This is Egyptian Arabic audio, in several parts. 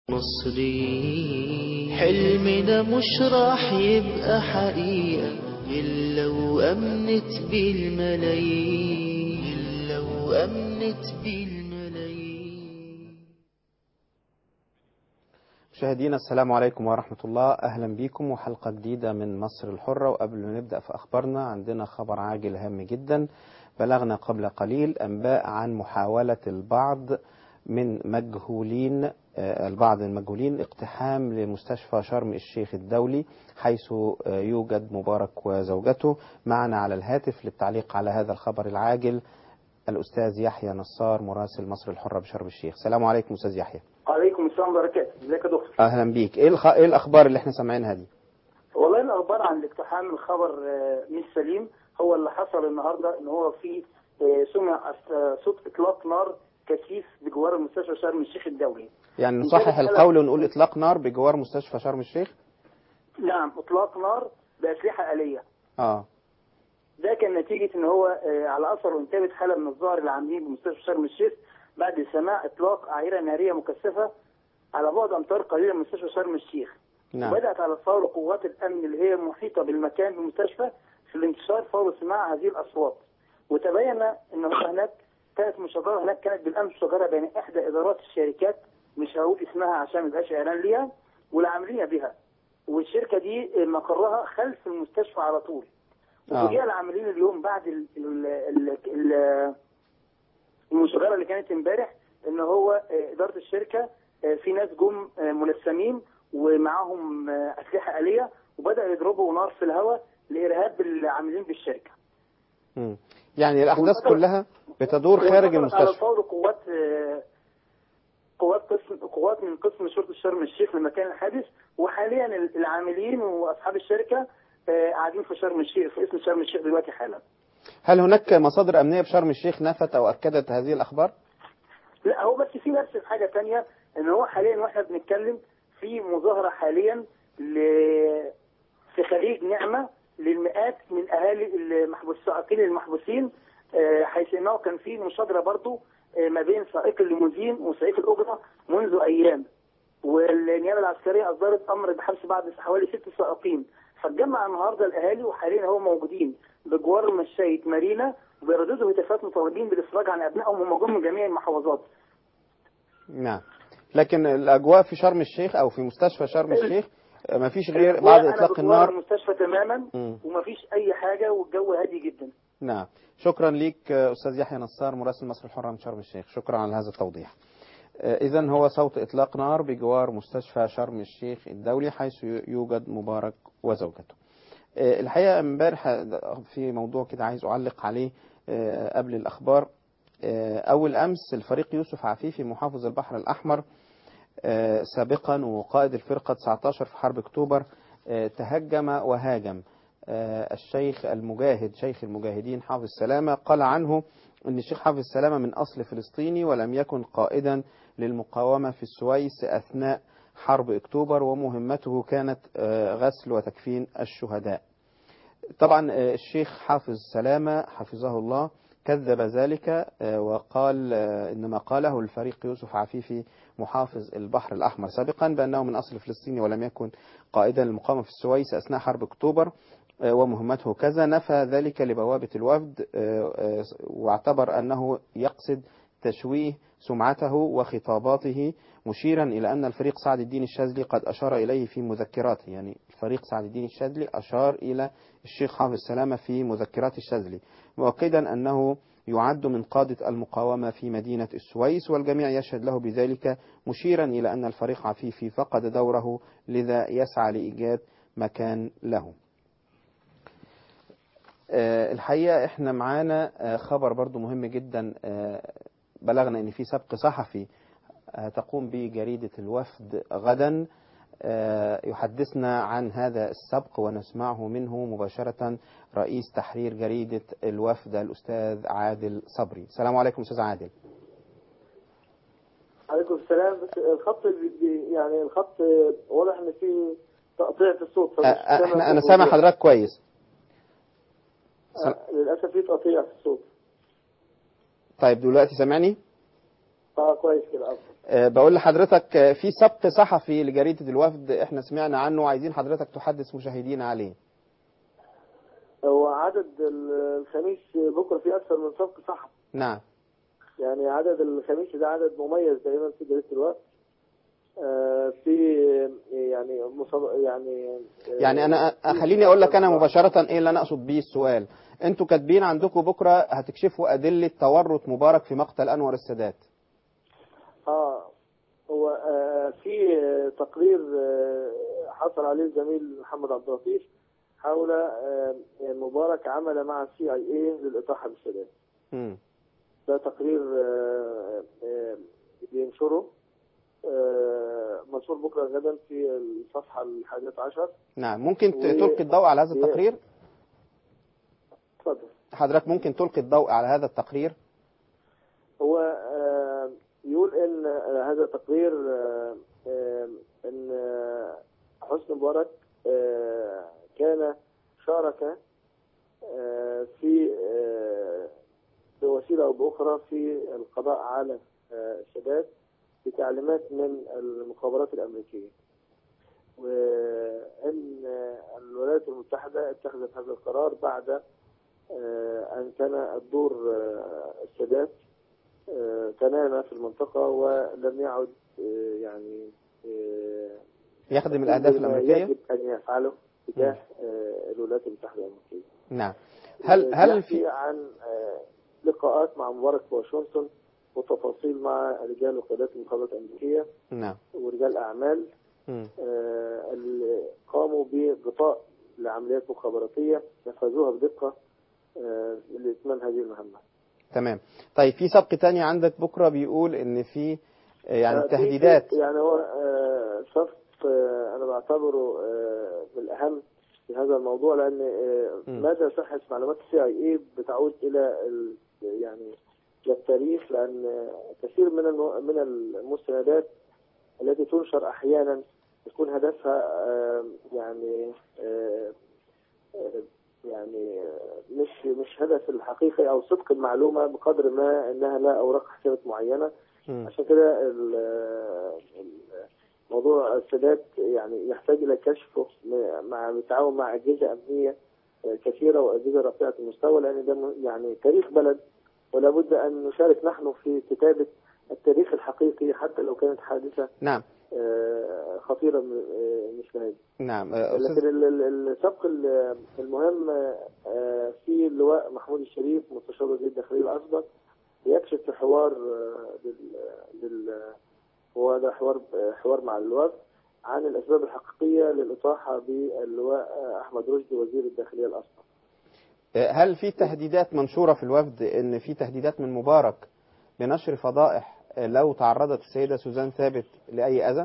مصري حلمنا مش راح يبقى حقيقة إلا وأمنت بالملايين إلا وأمنت بالملايين مشاهدينا السلام عليكم ورحمة الله أهلا بكم وحلقة جديدة من مصر الحرة وقبل ما نبدأ في أخبارنا عندنا خبر عاجل هام جدا بلغنا قبل قليل أنباء عن محاولة البعض من مجهولين البعض المجهولين اقتحام لمستشفى شرم الشيخ الدولي حيث يوجد مبارك وزوجته معنا على الهاتف للتعليق على هذا الخبر العاجل الأستاذ يحيى نصار مراسل مصر الحرة بشرم الشيخ السلام عليكم أستاذ يحيى عليكم السلام وبركاته ازيك يا دكتور أهلا بيك إيه, الخ... إيه الأخبار اللي احنا سامعينها دي والله الاخبار عن الاقتحام الخبر آه، مش سليم هو اللي حصل النهارده ان هو في آه، سمع آه، صوت اطلاق نار كثيف بجوار المستشفى شرم الشيخ الدولي يعني نصحح القول ونقول إطلاق نار بجوار مستشفى شرم الشيخ نعم اطلاق نار باسلحه اليه آه ده كان نتيجه ان هو آه، على اثر وانتابه حاله من الظاهر اللي عاملين بمستشفى شرم الشيخ بعد سماع اطلاق اعيره ناريه مكثفه على بعد امتار قليله من مستشفى شرم الشيخ نعم بدأت على الفور قوات الأمن اللي هي محيطة بالمكان بالمستشفى في الانتشار فور سماع هذه الأصوات وتبين أن هناك كانت مشاجرة هناك كانت بالأمس مشاجرة بين إحدى إدارات الشركات مش هقول اسمها عشان ما يبقاش إعلان ليها والعاملين بها والشركة دي مقرها خلف المستشفى على طول آه. وفوجئ العاملين اليوم بعد ال ال ال ال المشاجرة اللي كانت امبارح ان هو آه، إدارة الشركة آه، في ناس جم آه، ملثمين ومعاهم آه، أسلحة آلية وبدأوا يضربوا نار في الهواء لإرهاب العاملين بالشركة مم. يعني الأحداث وانتشر- كلها بتدور خارج وانتشرت على المستشفى الفور قوات آه، قوات قسم قوات من قسم شرطة شرم الشيخ لمكان الحادث وحاليا العاملين وأصحاب الشركة آه، قاعدين في شرم الشيخ في اسم شرم الشيخ دلوقتي حالا هل هناك مصادر أمنية بشرم الشيخ نفت أو أكدت هذه الأخبار؟ لا هو بس في نفس الحاجة تانية ان هو حاليا واحنا بنتكلم في مظاهرة حاليا ل... في خليج نعمة للمئات من اهالي المحبوس السائقين المحبوسين آه، حيث انه كان في مشاجرة برضو آه، ما بين سائق الليموزين وسائق الاجرة منذ ايام والنيابة العسكرية اصدرت امر بحبس بعض حوالي ست سائقين فاتجمع النهارده الاهالي وحاليا هو موجودين بجوار مشاية مارينا وبيرددوا هتافات مطالبين بالافراج عن ابنائهم هم جم من جميع المحافظات نعم لكن الأجواء في شرم الشيخ أو في مستشفى شرم الشيخ ما فيش غير بعد أنا إطلاق بجوار النار المستشفى تماما مم. ومفيش اي حاجه والجو هادي جدا نعم شكرا ليك أستاذ يحيى نصار مراسل مصر الحرة من شرم الشيخ شكرا على هذا التوضيح إذا هو صوت إطلاق نار بجوار مستشفى شرم الشيخ الدولي حيث يوجد مبارك وزوجته آه، الحقيقة امبارح في موضوع كده عايز أعلق عليه آه، قبل الأخبار آه، أول أمس الفريق يوسف عفيفي محافظ البحر الأحمر آه، سابقا وقائد الفرقة 19 في حرب أكتوبر آه، تهجم وهاجم آه، الشيخ المجاهد شيخ المجاهدين حافظ السلامة قال عنه أن الشيخ حافظ السلامة من أصل فلسطيني ولم يكن قائدا للمقاومة في السويس أثناء حرب أكتوبر ومهمته كانت آه، غسل وتكفين الشهداء طبعا آه، الشيخ حافظ سلامة حفظه الله كذب ذلك آه، وقال آه، إن ما قاله الفريق يوسف عفيفي محافظ البحر الأحمر سابقا بأنه من أصل فلسطيني ولم يكن قائدا للمقاومة في السويس أثناء حرب أكتوبر آه، ومهمته كذا نفى ذلك لبوابة الوفد آه، آه، واعتبر أنه يقصد تشويه سمعته وخطاباته مشيرا إلى أن الفريق سعد الدين الشاذلي قد أشار إليه في مذكراته يعني الفريق سعد الدين الشاذلي أشار إلى الشيخ حافظ سلامة في مذكرات الشاذلي مؤكدا أنه يعد من قادة المقاومة في مدينة السويس والجميع يشهد له بذلك مشيرا إلى أن الفريق عفيفي فقد دوره لذا يسعى لإيجاد مكان له آه، الحقيقة احنا معانا آه، خبر برضو مهم جدا آه، بلغنا ان في سبق صحفي آه، تقوم به جريدة الوفد غدا آه، يحدثنا عن هذا السبق ونسمعه منه مباشرة رئيس تحرير جريدة الوفد الأستاذ عادل صبري السلام عليكم أستاذ عادل عليكم السلام بس الخط بي- بي- يعني الخط واضح ان في تقطيع في الصوت فمش آه، آه، سامع احنا أنا صوت سامع الوضوح. حضرتك كويس آه، للاسف في تقطيع في الصوت طيب دلوقتي سامعني اه كويس كده افضل آه، بقول لحضرتك آه، في سبق صحفي لجريدة الوفد احنا سمعنا عنه وعايزين حضرتك تحدث مشاهدينا عليه هو عدد ال- الخميس بكره في اكثر من سبق صحفي نعم يعني عدد الخميس ده عدد مميز دايما في جريده الوقت آه في يعني مصاب يعني آه، يعني انا خليني اقول لك انا مباشرة ايه اللي انا اقصد بيه السؤال انتوا كاتبين عندكم بكرة هتكشفوا ادلة تورط مبارك في مقتل انور السادات اه هو آه في آه، تقرير آه حصل عليه الزميل محمد عبد اللطيف حول آه مبارك عمل مع السي اي اي للاطاحه بالسادات مم. ده تقرير آه، آه، بينشره آه، منشور بكره غدا في الصفحه الحادية عشر نعم ممكن ت- و- تلقي الضوء على هذا و- التقرير اتفضل حضرتك ممكن تلقي الضوء على هذا التقرير هو آه، يقول ان آه، هذا التقرير آه، آه، ان آه، حسني مبارك آه، كان شارك آه، في آه، بوسيله او باخرى في القضاء على آه، السادات بتعليمات من المخابرات الامريكيه وان آه، الولايات المتحده اتخذت هذا القرار بعد آه، ان كان الدور آه، السادات آه، تنامى في المنطقة ولم يعد آه، يعني آه، يخدم الاهداف بما الامريكية يجب أن يفعله تجاه آه، الولايات المتحدة الأمريكية نعم هل هل يحكي في عن آه، لقاءات مع مبارك في واشنطن وتفاصيل مع رجال وقيادات المخابرات الأمريكية نعم ورجال أعمال مم. آه، اللي قاموا بغطاء لعمليات مخابراتية نفذوها بدقة آه، لإتمام هذه المهمة تمام طيب في سبق تاني عندك بكرة بيقول ان في آه، يعني آه، في- تهديدات في- يعني هو آه، صف آه، انا بعتبره آه، من الاهم في هذا الموضوع لان آه، م. مدى صحه معلومات السي اي اي بتعود الى ال- يعني إلى التاريخ لان آه، كثير من الم- من المستندات التي تنشر احيانا يكون هدفها آه، يعني آه، آه، يعني آه، مش مش هدف الحقيقي او صدق المعلومه بقدر ما انها لها اوراق حسابات معينه مم. عشان كده ال- ال- موضوع السادات يعني يحتاج الى كشفه م- مع بالتعاون مع اجهزه امنيه كثيره واجهزه رفيعه المستوى لان ده م- يعني تاريخ بلد ولا بد ان نشارك نحن في كتابه التاريخ الحقيقي حتى لو كانت حادثه نعم آه، خطيره م- آه، مثل هذه نعم آه، لكن أستاذ ال- ال- السبق ال- المهم آه، في اللواء محمود الشريف مستشار وزير الداخليه الاسبق يكشف في حوار آه، لل لل هو ده حوار حوار مع الوفد عن الاسباب الحقيقيه للاطاحه باللواء آه، احمد رشدي وزير الداخليه الاسبق. آه، هل في تهديدات منشورة في الوفد ان في تهديدات من مبارك بنشر فضائح آه، لو تعرضت السيدة سوزان ثابت لأي أذى؟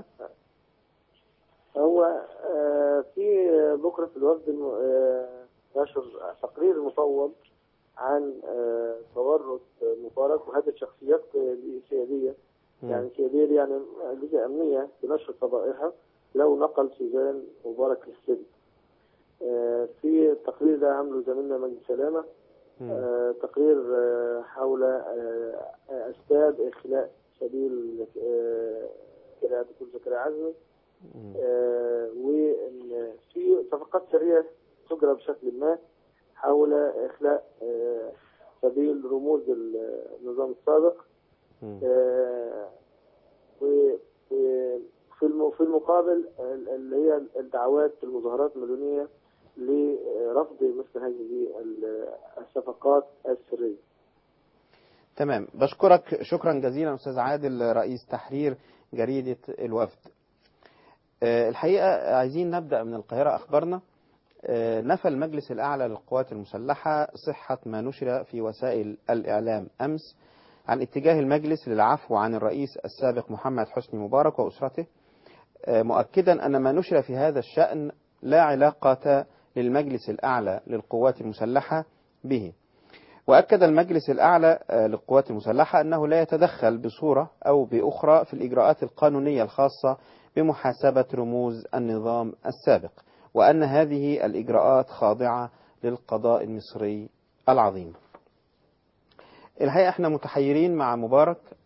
هو آه، في بكره في الوفد الم- آه، نشر تقرير مفوض عن آه، تورط مبارك وهذه الشخصيات آه، سياديه مم. يعني سياديه دي يعني اجهزه امنيه بنشر فضائحها لو نقل سوزان مبارك للسجن. آه، في التقرير ده عامله زميلنا مجدي سلامه مم. آه، تقرير آه، حول آه، اسباب اخلاء سبيل آه، زكريا دكتور زكريا عزمي مم. آه، وان في صفقات سريه تجرى بشكل ما حول اخلاء آه، سبيل رموز النظام السابق مم. آه، و- و- في الم- في المقابل ال- اللي هي الدعوات المظاهرات المدنيه لرفض مثل هذه ال- الصفقات السريه. تمام بشكرك شكرا جزيلا أستاذ عادل رئيس تحرير جريدة الوفد آه، الحقيقة عايزين نبدأ من القاهرة أخبارنا آه، نفى المجلس الأعلى للقوات المسلحة صحة ما نشر في وسائل الإعلام أمس عن اتجاه المجلس للعفو عن الرئيس السابق محمد حسني مبارك وأسرته آه، مؤكدا أن ما نشر في هذا الشأن لا علاقة للمجلس الأعلى للقوات المسلحة به وأكد المجلس الأعلى آه، للقوات المسلحة أنه لا يتدخل بصورة أو بأخرى في الإجراءات القانونية الخاصة بمحاسبة رموز النظام السابق وأن هذه الإجراءات خاضعة للقضاء المصري العظيم الحقيقة احنا متحيرين مع مبارك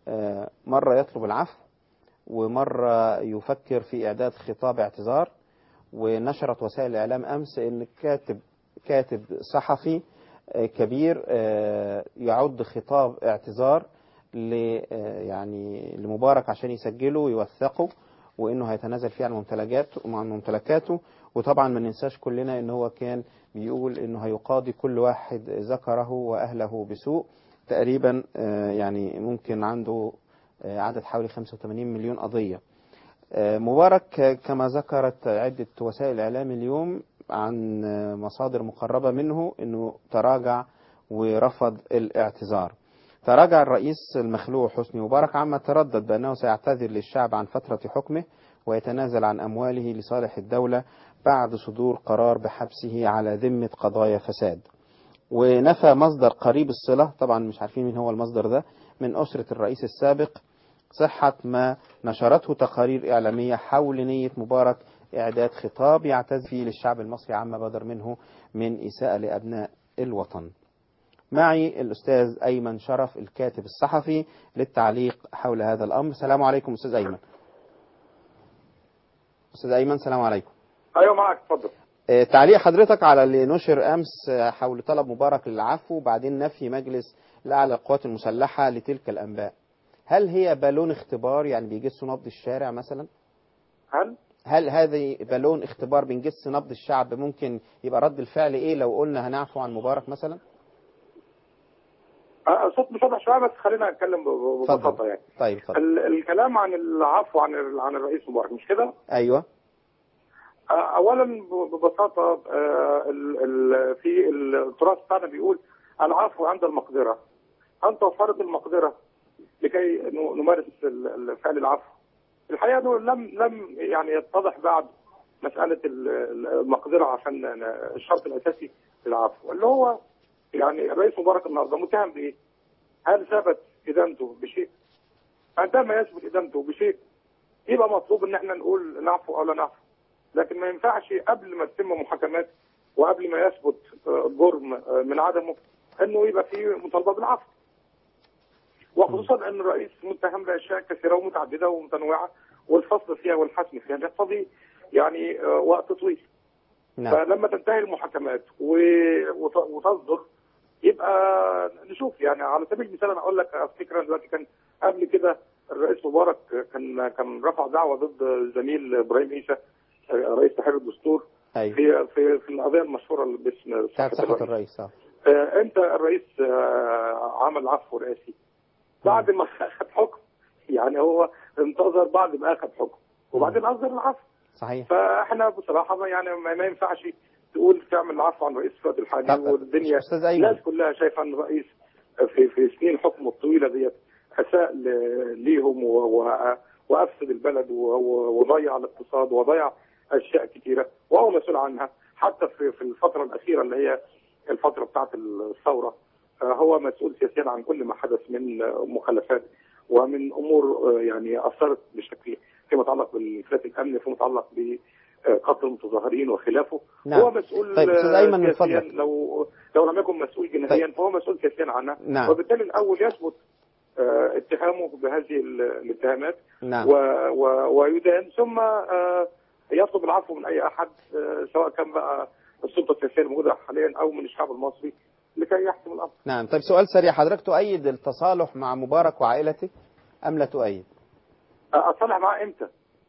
آه، مرة يطلب العفو ومرة يفكر في إعداد خطاب اعتذار ونشرت وسائل الإعلام أمس أن كاتب كاتب صحفي آه، كبير آه، يعد خطاب اعتذار ل آه، يعني لمبارك عشان يسجله ويوثقه وانه هيتنازل فيه عن ممتلكاته عن ممتلكاته وطبعا ما ننساش كلنا ان هو كان بيقول انه هيقاضي كل واحد ذكره واهله بسوء تقريبا آه، يعني ممكن عنده آه، عدد حوالي 85 مليون قضيه آه، مبارك آه، كما ذكرت عدة وسائل الإعلام اليوم عن آه، مصادر مقربة منه أنه تراجع ورفض الاعتذار تراجع الرئيس المخلوع حسني مبارك عما تردد بأنه سيعتذر للشعب عن فترة حكمه ويتنازل عن أمواله لصالح الدولة بعد صدور قرار بحبسه على ذمة قضايا فساد ونفى مصدر قريب الصلة طبعا مش عارفين مين هو المصدر ده من أسرة الرئيس السابق صحة ما نشرته تقارير إعلامية حول نية مبارك إعداد خطاب يعتز فيه للشعب المصري عما بدر منه من إساءة لأبناء الوطن معي الأستاذ أيمن شرف الكاتب الصحفي للتعليق حول هذا الأمر السلام عليكم أستاذ أيمن أستاذ أيمن السلام عليكم ايوه معك اتفضل آه، تعليق حضرتك على اللي نشر أمس آه، حول طلب مبارك للعفو وبعدين نفي مجلس الأعلى للقوات المسلحة لتلك الأنباء هل هي بالون اختبار يعني بيجسوا نبض الشارع مثلا هل هل هذه بالون اختبار بنجس نبض الشعب ممكن يبقى رد الفعل ايه لو قلنا هنعفو عن مبارك مثلا آه، الصوت مش واضح شويه بس خلينا نتكلم ب- ب- ببساطه اتفضل يعني طيب اتفضل ال- الكلام عن العفو عن ال- عن الرئيس مبارك مش كده؟ ايوه آه، اولا ب- ببساطه آه، ال- ال- في التراث بتاعنا بيقول العفو عند المقدره هل توفرت المقدره لكي ن- نمارس ال- ال- فعل العفو؟ الحقيقه انه لم لم يعني يتضح بعد مساله ال- ال- المقدره عشان ن- الشرط الاساسي للعفو اللي هو يعني الرئيس مبارك النهارده متهم بايه؟ هل ثبت ادانته بشيء؟ عندما يثبت ادانته بشيء يبقى مطلوب ان احنا نقول نعفو او لا نعفو لكن ما ينفعش قبل ما تتم محاكمات وقبل ما يثبت آه، جرم آه، من عدمه انه يبقى في مطالبه بالعفو وخصوصا ان الرئيس متهم باشياء كثيره ومتعدده ومتنوعه والفصل فيها والحسم فيها يقتضي يعني آه، وقت طويل نعم فلما تنتهي المحاكمات و- وت- وتصدر يبقى نشوف يعني على سبيل المثال انا اقول لك افتكر دلوقتي كان قبل كده الرئيس مبارك كان كان رفع دعوه ضد الزميل ابراهيم عيسى رئيس تحرير الدستور ايوه في في في القضيه المشهوره اللي باسم بتاعت صحة صحة الرئيس. الرئيس اه آه، امتى الرئيس آه، عمل عفو رئاسي؟ بعد ما اخذ حكم يعني هو انتظر بعد ما اخذ حكم وبعدين اصدر العفو صحيح فاحنا بصراحه ما يعني ما ما ينفعش تقول تعمل العفو عن رئيس الوقت الحالي طب، والدنيا أستاذ أيمن. الناس كلها شايفه ان الرئيس في في سنين حكمه الطويله ديت اساء ل- ليهم و- و- وافسد البلد و- و- وضيع الاقتصاد وضيع اشياء كثيره وهو مسؤول عنها حتى في في الفتره الاخيره اللي هي الفتره بتاعه الثوره آه، هو مسؤول سياسيا عن كل ما حدث من آه، مخالفات ومن امور آه، يعني اثرت بشكل فيما يتعلق بالانفلات الامني فيما يتعلق بقتل المتظاهرين وخلافه نعم. هو مسؤول طيب، أستاذ آه، أيمن، من سياسياً فضلك. لو لو لم يكن مسؤول جنائيا طيب. فهو مسؤول سياسيا عنها نعم. وبالتالي الاول يثبت آه، اتهامه بهذه ال- الاتهامات نعم و و ويدان ثم آه، يطلب العفو من اي احد آه، سواء كان بقى السلطه السياسيه الموجوده حاليا او من الشعب المصري لكي يحسم الامر. نعم طيب سؤال سريع حضرتك تؤيد التصالح مع مبارك وعائلته أم لا تؤيد آه، اصالح معاه امتى؟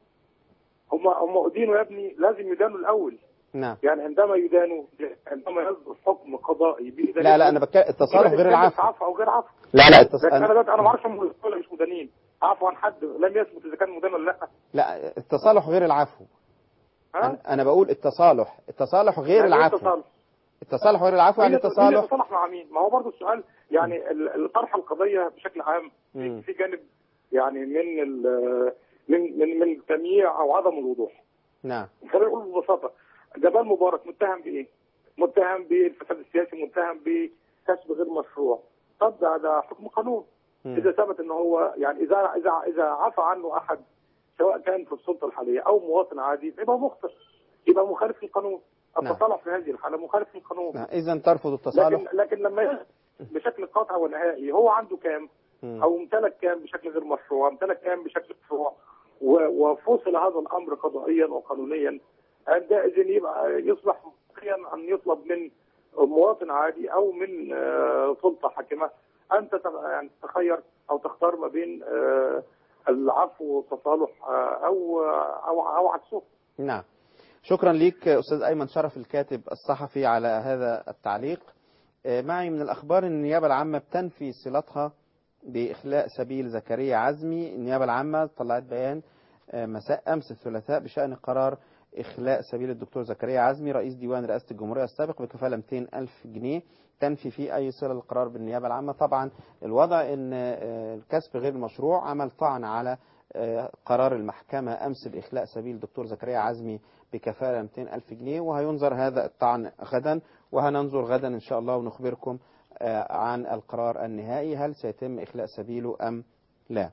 هم هم ادينوا يا ابني لازم يدانوا الاول نعم يعني عندما يدانوا عندما يصدر حكم قضائي بإدانتهم، لا لا أنا بتكلم التصالح يبقى غير نتكلم في العفو عفو او غير عفو لا لا التص... لكن انا أنا... دلوقتي انا ما اعرفش هم مدانين ولا مش مدانين عفوا عن حد لم يثبت اذا كان مدان ولا لا لا التصالح غير العفو ها؟ أنا, أنا بقول التصالح التصالح غير يعني إيه العفو اتصال؟ التصالح غير العفو يعني مين- مين التصالح يتصالح مع مين؟ ما هو برضه السؤال يعني ال- الطرح القضيه بشكل عام مم. في في جانب يعني من ال- من من من التمييع او عدم الوضوح. نعم خلينا نقول ببساطه جمال مبارك متهم بايه؟ متهم بالفساد السياسي متهم بكسب غير مشروع. طب ده ده حكم قانون. مم. اذا ثبت ان هو يعني اذا اذا اذا عفى عنه احد سواء كان في السلطه الحاليه او مواطن عادي يبقى مخطئ يبقى مخالف للقانون. نعم. التصالح في هذه الحاله مخالف للقانون. نعم. إذا ترفض التصالح لكن لكن لما يثبت بشكل قاطع ونهائي هو عنده كام مم. او امتلك كان بشكل غير مشروع امتلك كان بشكل مشروع و- وفصل هذا الامر قضائيا وقانونيا عندئذ يبقى يصبح منطقيا ان يطلب من مواطن عادي او من آه، سلطه حاكمه ان تت- يعني تتخير او تختار ما بين آه، العفو والتصالح آه، او او او عكسه نعم شكرا ليك أستاذ أيمن شرف الكاتب الصحفي على هذا التعليق آه، معي من الأخبار أن النيابة العامة بتنفي صلتها بإخلاء سبيل زكريا عزمي النيابة العامة طلعت بيان آه، مساء أمس الثلاثاء بشأن قرار إخلاء سبيل الدكتور زكريا عزمي رئيس ديوان رئاسة الجمهورية السابق بكفالة 200 ألف جنيه تنفي فيه أي صلة للقرار بالنيابة العامة طبعا الوضع أن آه، الكسب غير مشروع عمل طعن على آه، قرار المحكمة أمس بإخلاء سبيل الدكتور زكريا عزمي بكفالة 200 ألف جنيه وهينظر هذا الطعن غدا وهننظر غدا إن شاء الله ونخبركم آه، عن القرار النهائي هل سيتم إخلاء سبيله أم لا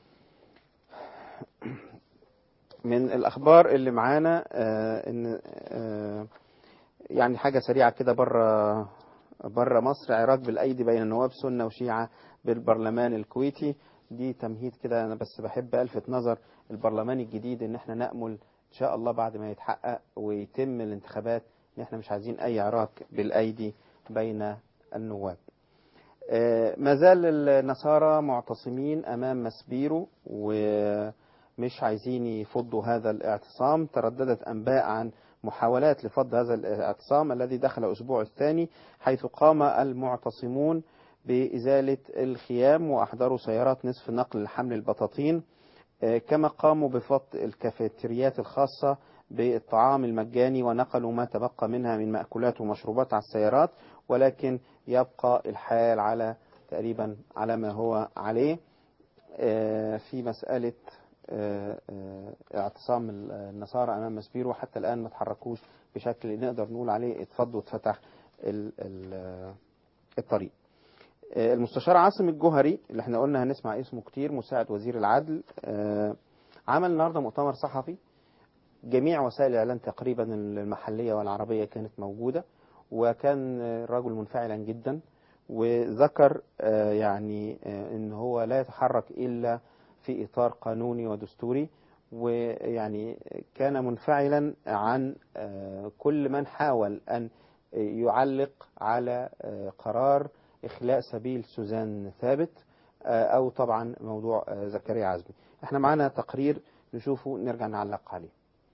من الأخبار اللي معانا آه، إن آه، يعني حاجة سريعة كده بره بره مصر عراك بالأيدي بين النواب سنة وشيعة بالبرلمان الكويتي دي تمهيد كده أنا بس بحب ألفت نظر البرلمان الجديد إن احنا نأمل إن شاء الله بعد ما يتحقق ويتم الانتخابات إن احنا مش عايزين أي عراك بالأيدي بين النواب آه، ما زال النصارى معتصمين أمام مسبيرو ومش عايزين يفضوا هذا الاعتصام ترددت أنباء عن محاولات لفض هذا الاعتصام الذي دخل أسبوع الثاني حيث قام المعتصمون بإزالة الخيام وأحضروا سيارات نصف نقل لحمل البطاطين آه، كما قاموا بفض الكافيتريات الخاصة بالطعام المجاني ونقلوا ما تبقى منها من مأكولات ومشروبات على السيارات ولكن يبقى الحال على تقريبا على ما هو عليه آه، في مسألة آه، آه، اعتصام النصارى أمام مسبيرو حتى الآن ما تحركوش بشكل نقدر نقول عليه اتفض واتفتح ال- ال- الطريق آه، المستشار عاصم الجوهري اللي احنا قلنا هنسمع اسمه كتير مساعد وزير العدل آه، عمل النهارده مؤتمر صحفي جميع وسائل الإعلام تقريبا المحلية والعربية كانت موجودة وكان الرجل منفعلا جدا وذكر آه، يعني آه، ان هو لا يتحرك الا في اطار قانوني ودستوري ويعني كان منفعلا عن آه، كل من حاول ان يعلق على آه، قرار اخلاء سبيل سوزان ثابت آه، او طبعا موضوع آه، زكريا عزمي احنا معانا تقرير نشوفه نرجع نعلق عليه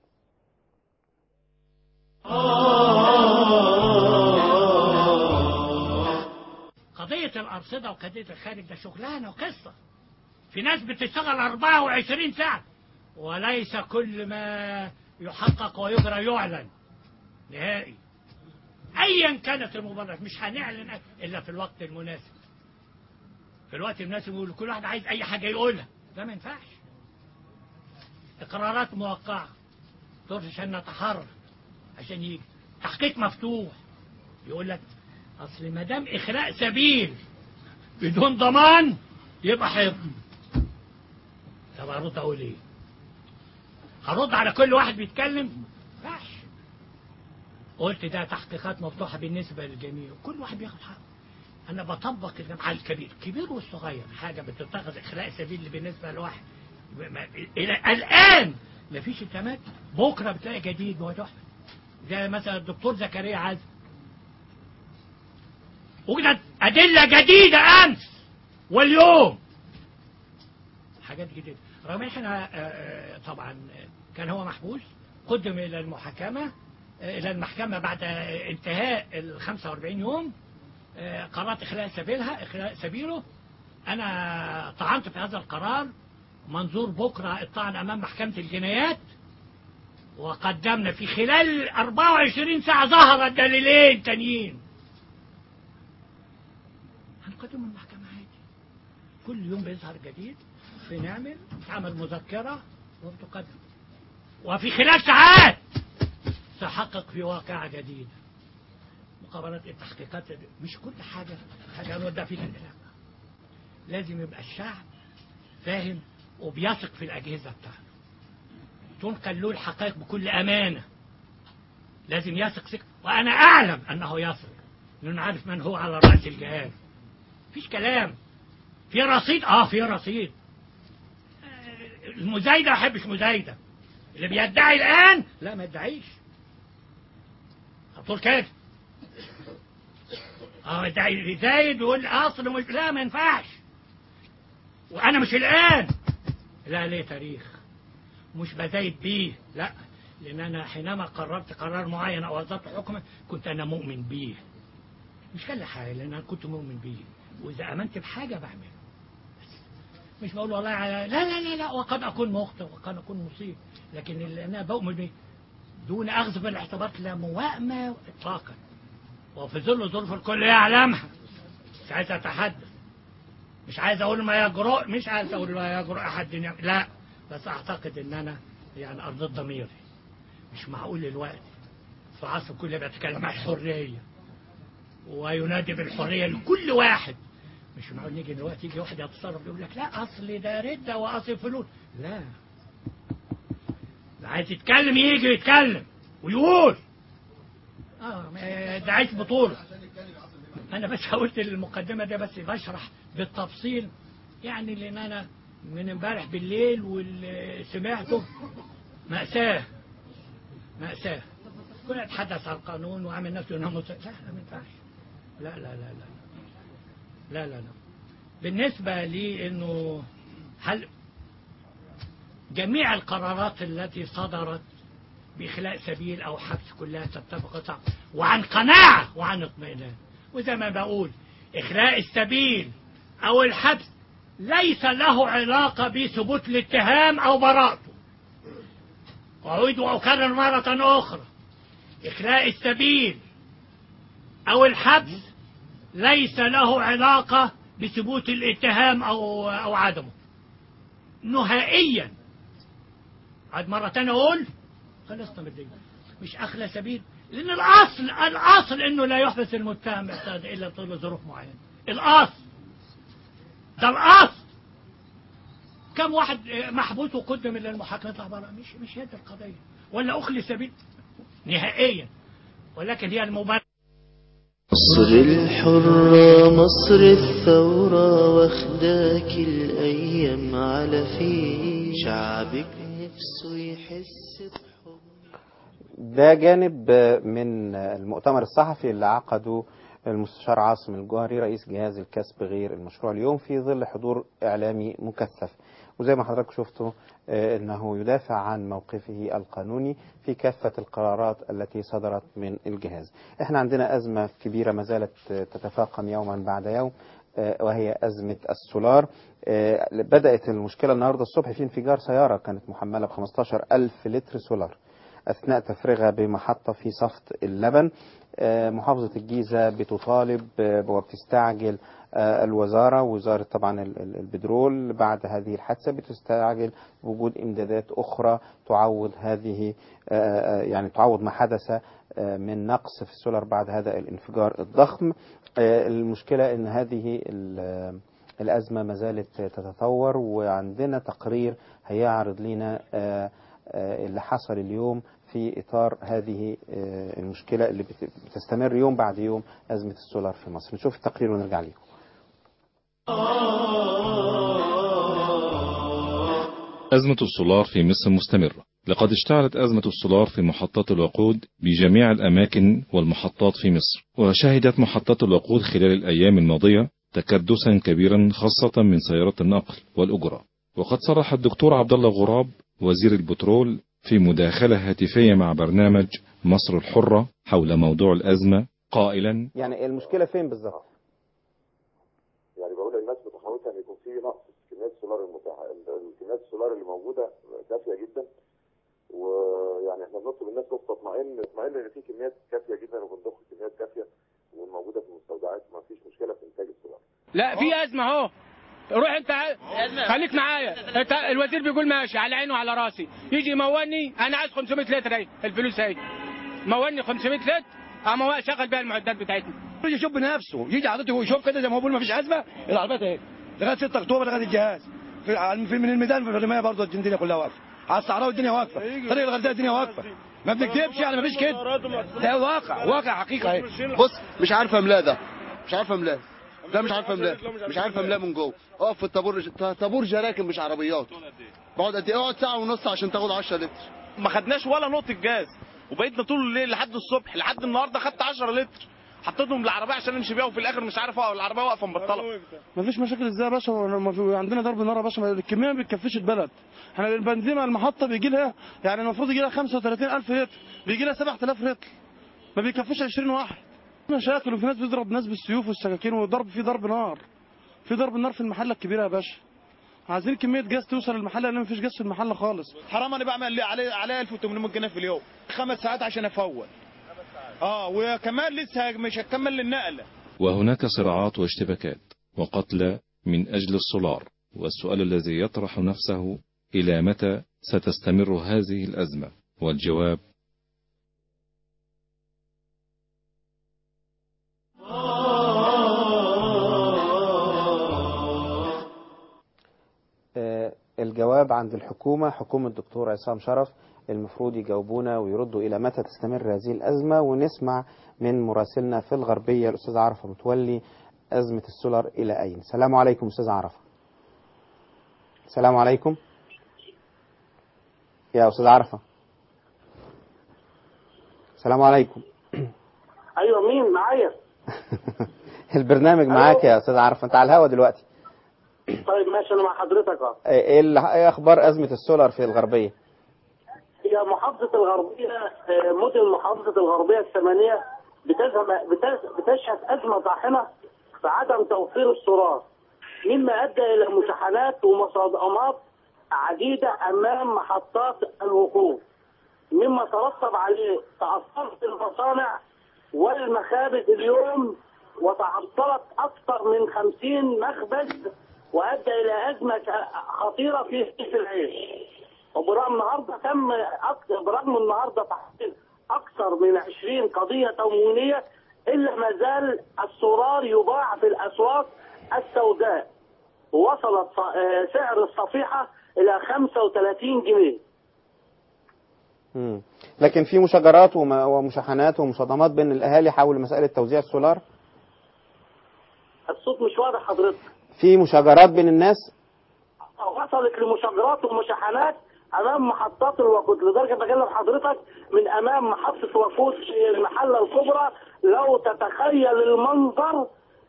قضية الأرصدة وقضية الخارج ده شغلانة وقصة في ناس بتشتغل 24 ساعة وليس كل ما يحقق ويجرى يعلن نهائي أيا كانت المبادرة مش هنعلن إلا في الوقت المناسب في الوقت المناسب يقول كل واحد عايز أي حاجة يقولها ده ما ينفعش إقرارات موقعة دور عشان نتحرك عشان يجي تحقيق مفتوح يقول لك اصل ما دام اخلاء سبيل بدون ضمان يبقى حفظ طب ارد اقول ايه هرد على كل واحد بيتكلم ماشي قلت ده تحقيقات مفتوحه بالنسبه للجميع كل واحد بياخد حقه انا بطبق الجماعه الكبير الكبير والصغير حاجه بتتخذ اخلاء سبيل بالنسبه لواحد ما- الى الان مفيش التمات بكره بتلاقي جديد ما هو تحفه زي مثلا الدكتور زكريا عزم وجدت أدلة جديدة أمس واليوم حاجات جديدة رغم إن احنا آه، آه، طبعا آه، كان هو محبوس قدم إلى المحاكمة آه، إلى المحكمة بعد آه، انتهاء ال 45 يوم آه، قررت إخلاء سبيلها إخلاء سبيله أنا طعنت في هذا القرار منظور بكرة الطعن أمام محكمة الجنايات وقدمنا في خلال 24 ساعة ظهر دليلين تانيين هنقدم المحكمة عادي كل يوم بيظهر جديد بنعمل تعمل مذكرة وبتقدم وفي خلال ساعات تحقق في واقعة جديدة مقابلات التحقيقات مش كل حاجة حاجة نودع فيها الإعلام لازم يبقى الشعب فاهم وبيثق في الأجهزة بتاعته تنقل له الحقائق بكل أمانة لازم يثق ثقة وأنا أعلم أنه يثق لأنه عارف من هو على رأس الجهاز مفيش كلام في رصيد اه في رصيد آه، المزايدة ما احبش مزايدة اللي بيدعي الآن لا ما يدعيش هتقول كده اه يدعي زايد ويقول اصل مش لا ما ينفعش وانا مش الان لا ليه تاريخ مش بزايد بيه لا لان انا حينما قررت قرار معين او اصدرت حكما كنت انا مؤمن بيه مش كل حاجه لان انا كنت مؤمن بيه واذا امنت بحاجه بعمله بس. مش بقول والله على لا لا لا لا وقد اكون مخطئ وقد اكون مصيب لكن اللي انا بؤمن بيه دون اخذ بالاعتبار لا موائمه اطلاقا وفي ظل ظروف الكل يعلمها مش عايز اتحدث مش عايز اقول ما يجرؤ مش عايز اقول ما يجرؤ احد يعمل- لا بس اعتقد ان انا يعني ارضيت ضميري مش معقول الوقت في عصر كله بيتكلم عن الحريه وينادي بالحريه لكل واحد مش معقول نيجي دلوقتي يجي واحد يتصرف يقول لك لا اصل ده رده واصل فلوس لا ده عايز يتكلم يجي يتكلم ويقول اه ما دعيت بطوله انا بس قلت المقدمه ده بس بشرح بالتفصيل يعني لان انا من امبارح بالليل واللي سمعته مأساة مأساة كنا نتحدث عن القانون وعامل نفسه انه مت... لا لا ما ينفعش لا لا لا لا لا لا لا بالنسبة لي انه هل جميع القرارات التي صدرت بإخلاء سبيل أو حبس كلها تتفق صح وعن قناعة وعن اطمئنان وزي ما بقول إخلاء السبيل أو الحبس ليس له علاقة بثبوت الاتهام أو براءته وأعيد وأكرر مرة أخرى إخلاء السبيل أو الحبس ليس له علاقة بثبوت الاتهام أو أو عدمه نهائيا عاد مرة تانية أقول خلصنا من الدين مش أخلى سبيل لأن الأصل الأصل إنه لا يحبس المتهم اعتاد إلا طول ظروف معينة الأصل ده الأصل كم واحد محبوس وقدم إلى المحاكمة يطلع بره مش مش هي دي القضية ولا أخلي سبيل نهائيا ولكن هي المبالغة مصر الحرة مصر الثورة واخداك الأيام على فيه شعبك نفسه يحس بحب ده جانب من المؤتمر الصحفي اللي عقده المستشار عاصم الجوهري رئيس جهاز الكسب غير المشروع اليوم في ظل حضور إعلامي مكثف وزي ما حضرتك شفتوا آه، أنه يدافع عن موقفه القانوني في كافة القرارات التي صدرت من الجهاز احنا عندنا أزمة كبيرة ما زالت آه، تتفاقم يوما بعد يوم آه، وهي أزمة السولار آه، بدأت المشكلة النهاردة الصبح في انفجار سيارة كانت محملة ب 15 ألف لتر سولار أثناء تفريغها بمحطة في صفت اللبن آه، محافظة الجيزة بتطالب آه، وبتستعجل آه، الوزارة وزارة طبعا ال- ال- البترول بعد هذه الحادثة بتستعجل وجود إمدادات أخرى تعوض هذه آه، آه، يعني تعوض ما حدث آه، من نقص في السولار بعد هذا الانفجار الضخم آه، المشكلة أن هذه ال- الأزمة ما زالت تتطور وعندنا تقرير هيعرض لنا آه، آه، اللي حصل اليوم في إطار هذه آه، المشكلة اللي بت- بتستمر يوم بعد يوم أزمة السولار في مصر نشوف التقرير ونرجع لكم أزمة السولار في مصر مستمرة لقد اشتعلت أزمة السولار في محطات الوقود بجميع الأماكن والمحطات في مصر وشهدت محطات الوقود خلال الأيام الماضية تكدسا كبيرا خاصة من سيارات النقل والأجرة وقد صرح الدكتور عبد الله غراب وزير البترول في مداخلة هاتفية مع برنامج مصر الحرة حول موضوع الأزمة قائلا يعني المشكلة فين بالظبط يعني بقول للناس متخوفه ان يكون في نقص في كميات السولار المتاحه ال- كميات السولار اللي موجوده كافيه جدا ويعني احنا بنطلب الناس بس تطمئن اطمئن ان في كميات كافيه جدا وبنضخ كميات كافيه وموجوده في المستودعات ما فيش مشكله في انتاج السولار لا في ازمه اهو روح انت ع- خليك معايا انت الوزير بيقول ماشي على عيني وعلى راسي يجي يموني انا عايز 500 لتر اهي الفلوس اهي موني 500 لتر اما شغل بيها المعدات بتاعتنا يجي يشوف بنفسه يجي حضرتك ويشوف كده زي ما هو بيقول ما فيش ازمه العربيات اهي لغايه 6 اكتوبر لغايه الجهاز في على- في من الميدان في الرمايه برضه الدنيا كلها واقفه على الصحراء الدنيا واقفه طريق الغردقه الدنيا واقفه ما بنكذبش يعني ما فيش كده ده واقع واقع حقيقه اهي بص مش عارف املاه ده مش عارف املاه لا مش عارف املاه مش عارف املاه من جوه اقف في الطابور طابور جراكن مش عربيات بقعد قد ايه اقعد ساعه ونص عشان تاخد 10 لتر ما خدناش ولا نقطه جاز وبقيتنا طول الليل لحد الصبح لحد النهارده خدت 10 لتر حطيتهم بالعربيه عشان نمشي بيها وفي الاخر مش عارف اقف العربيه واقفه مبطله مفيش مشاكل ازاي يا باشا ما في عندنا ضرب نار يا باشا الكميه ما بتكفيش البلد احنا البنزيمه المحطه بيجي لها يعني المفروض يجي لها 35000 لتر بيجي لها 7000 لتر ما بيكفيش 20 واحد مشاكل وفي ناس بتضرب ناس بالسيوف والسكاكين وضرب في ضرب نار في ضرب نار في المحله الكبيره يا باشا عايزين كميه جاز توصل المحله لان مفيش جاز في المحله خالص حرام انا بعمل عليه عليه 1800 جنيه في اليوم خمس ساعات عشان افول اه وكمان لسه مش هكمل للنقله وهناك صراعات واشتباكات وقتلى من أجل السولار والسؤال الذي يطرح نفسه إلى متى ستستمر هذه الأزمة والجواب آه، الجواب عند الحكومة حكومة الدكتور عصام شرف المفروض يجاوبونا ويردوا إلى متى تستمر هذه الأزمة ونسمع من مراسلنا في الغربية الأستاذ عرفة متولي أزمة السولار إلى أين السلام عليكم أستاذ عرفة السلام عليكم يا أستاذ عرفة السلام عليكم ايوه مين معايا البرنامج معاك يا أستاذ عرفة أنت على الهوا دلوقتي طيب ماشي انا مع حضرتك اه إيه اللي- إيه أخبار أزمة السولار في الغربية هي محافظة الغربية آه، مدن محافظة الغربية الثمانية بتزهم- بتز- بتشهد أزمة طاحنة في عدم توفير السولار مما أدى إلى مشاحنات ومصادمات عديدة أمام محطات الوقوف مما ترتب عليه تأثرت المصانع والمخابز اليوم وتعطلت أكثر من خمسين مخبز وأدى إلى أزمة خطيرة في رغيف العيش وبرغم النهارده تم أكثر برغم النهارده تحصيل اكثر من 20 قضيه تموينيه الا ما زال السولار يباع في الاسواق السوداء ووصلت ص- آه، سعر الصفيحه الى 35 جنيه مم. لكن في مشاجرات وم- ومشاحنات ومصادمات بين الأهالي حول مسألة توزيع السولار الصوت مش واضح حضرتك في مشاجرات بين الناس وصلت لمشاجرات ومشاحنات امام محطات الوقود لدرجه بكلم حضرتك من امام محطه وقود في المحله الكبرى لو تتخيل المنظر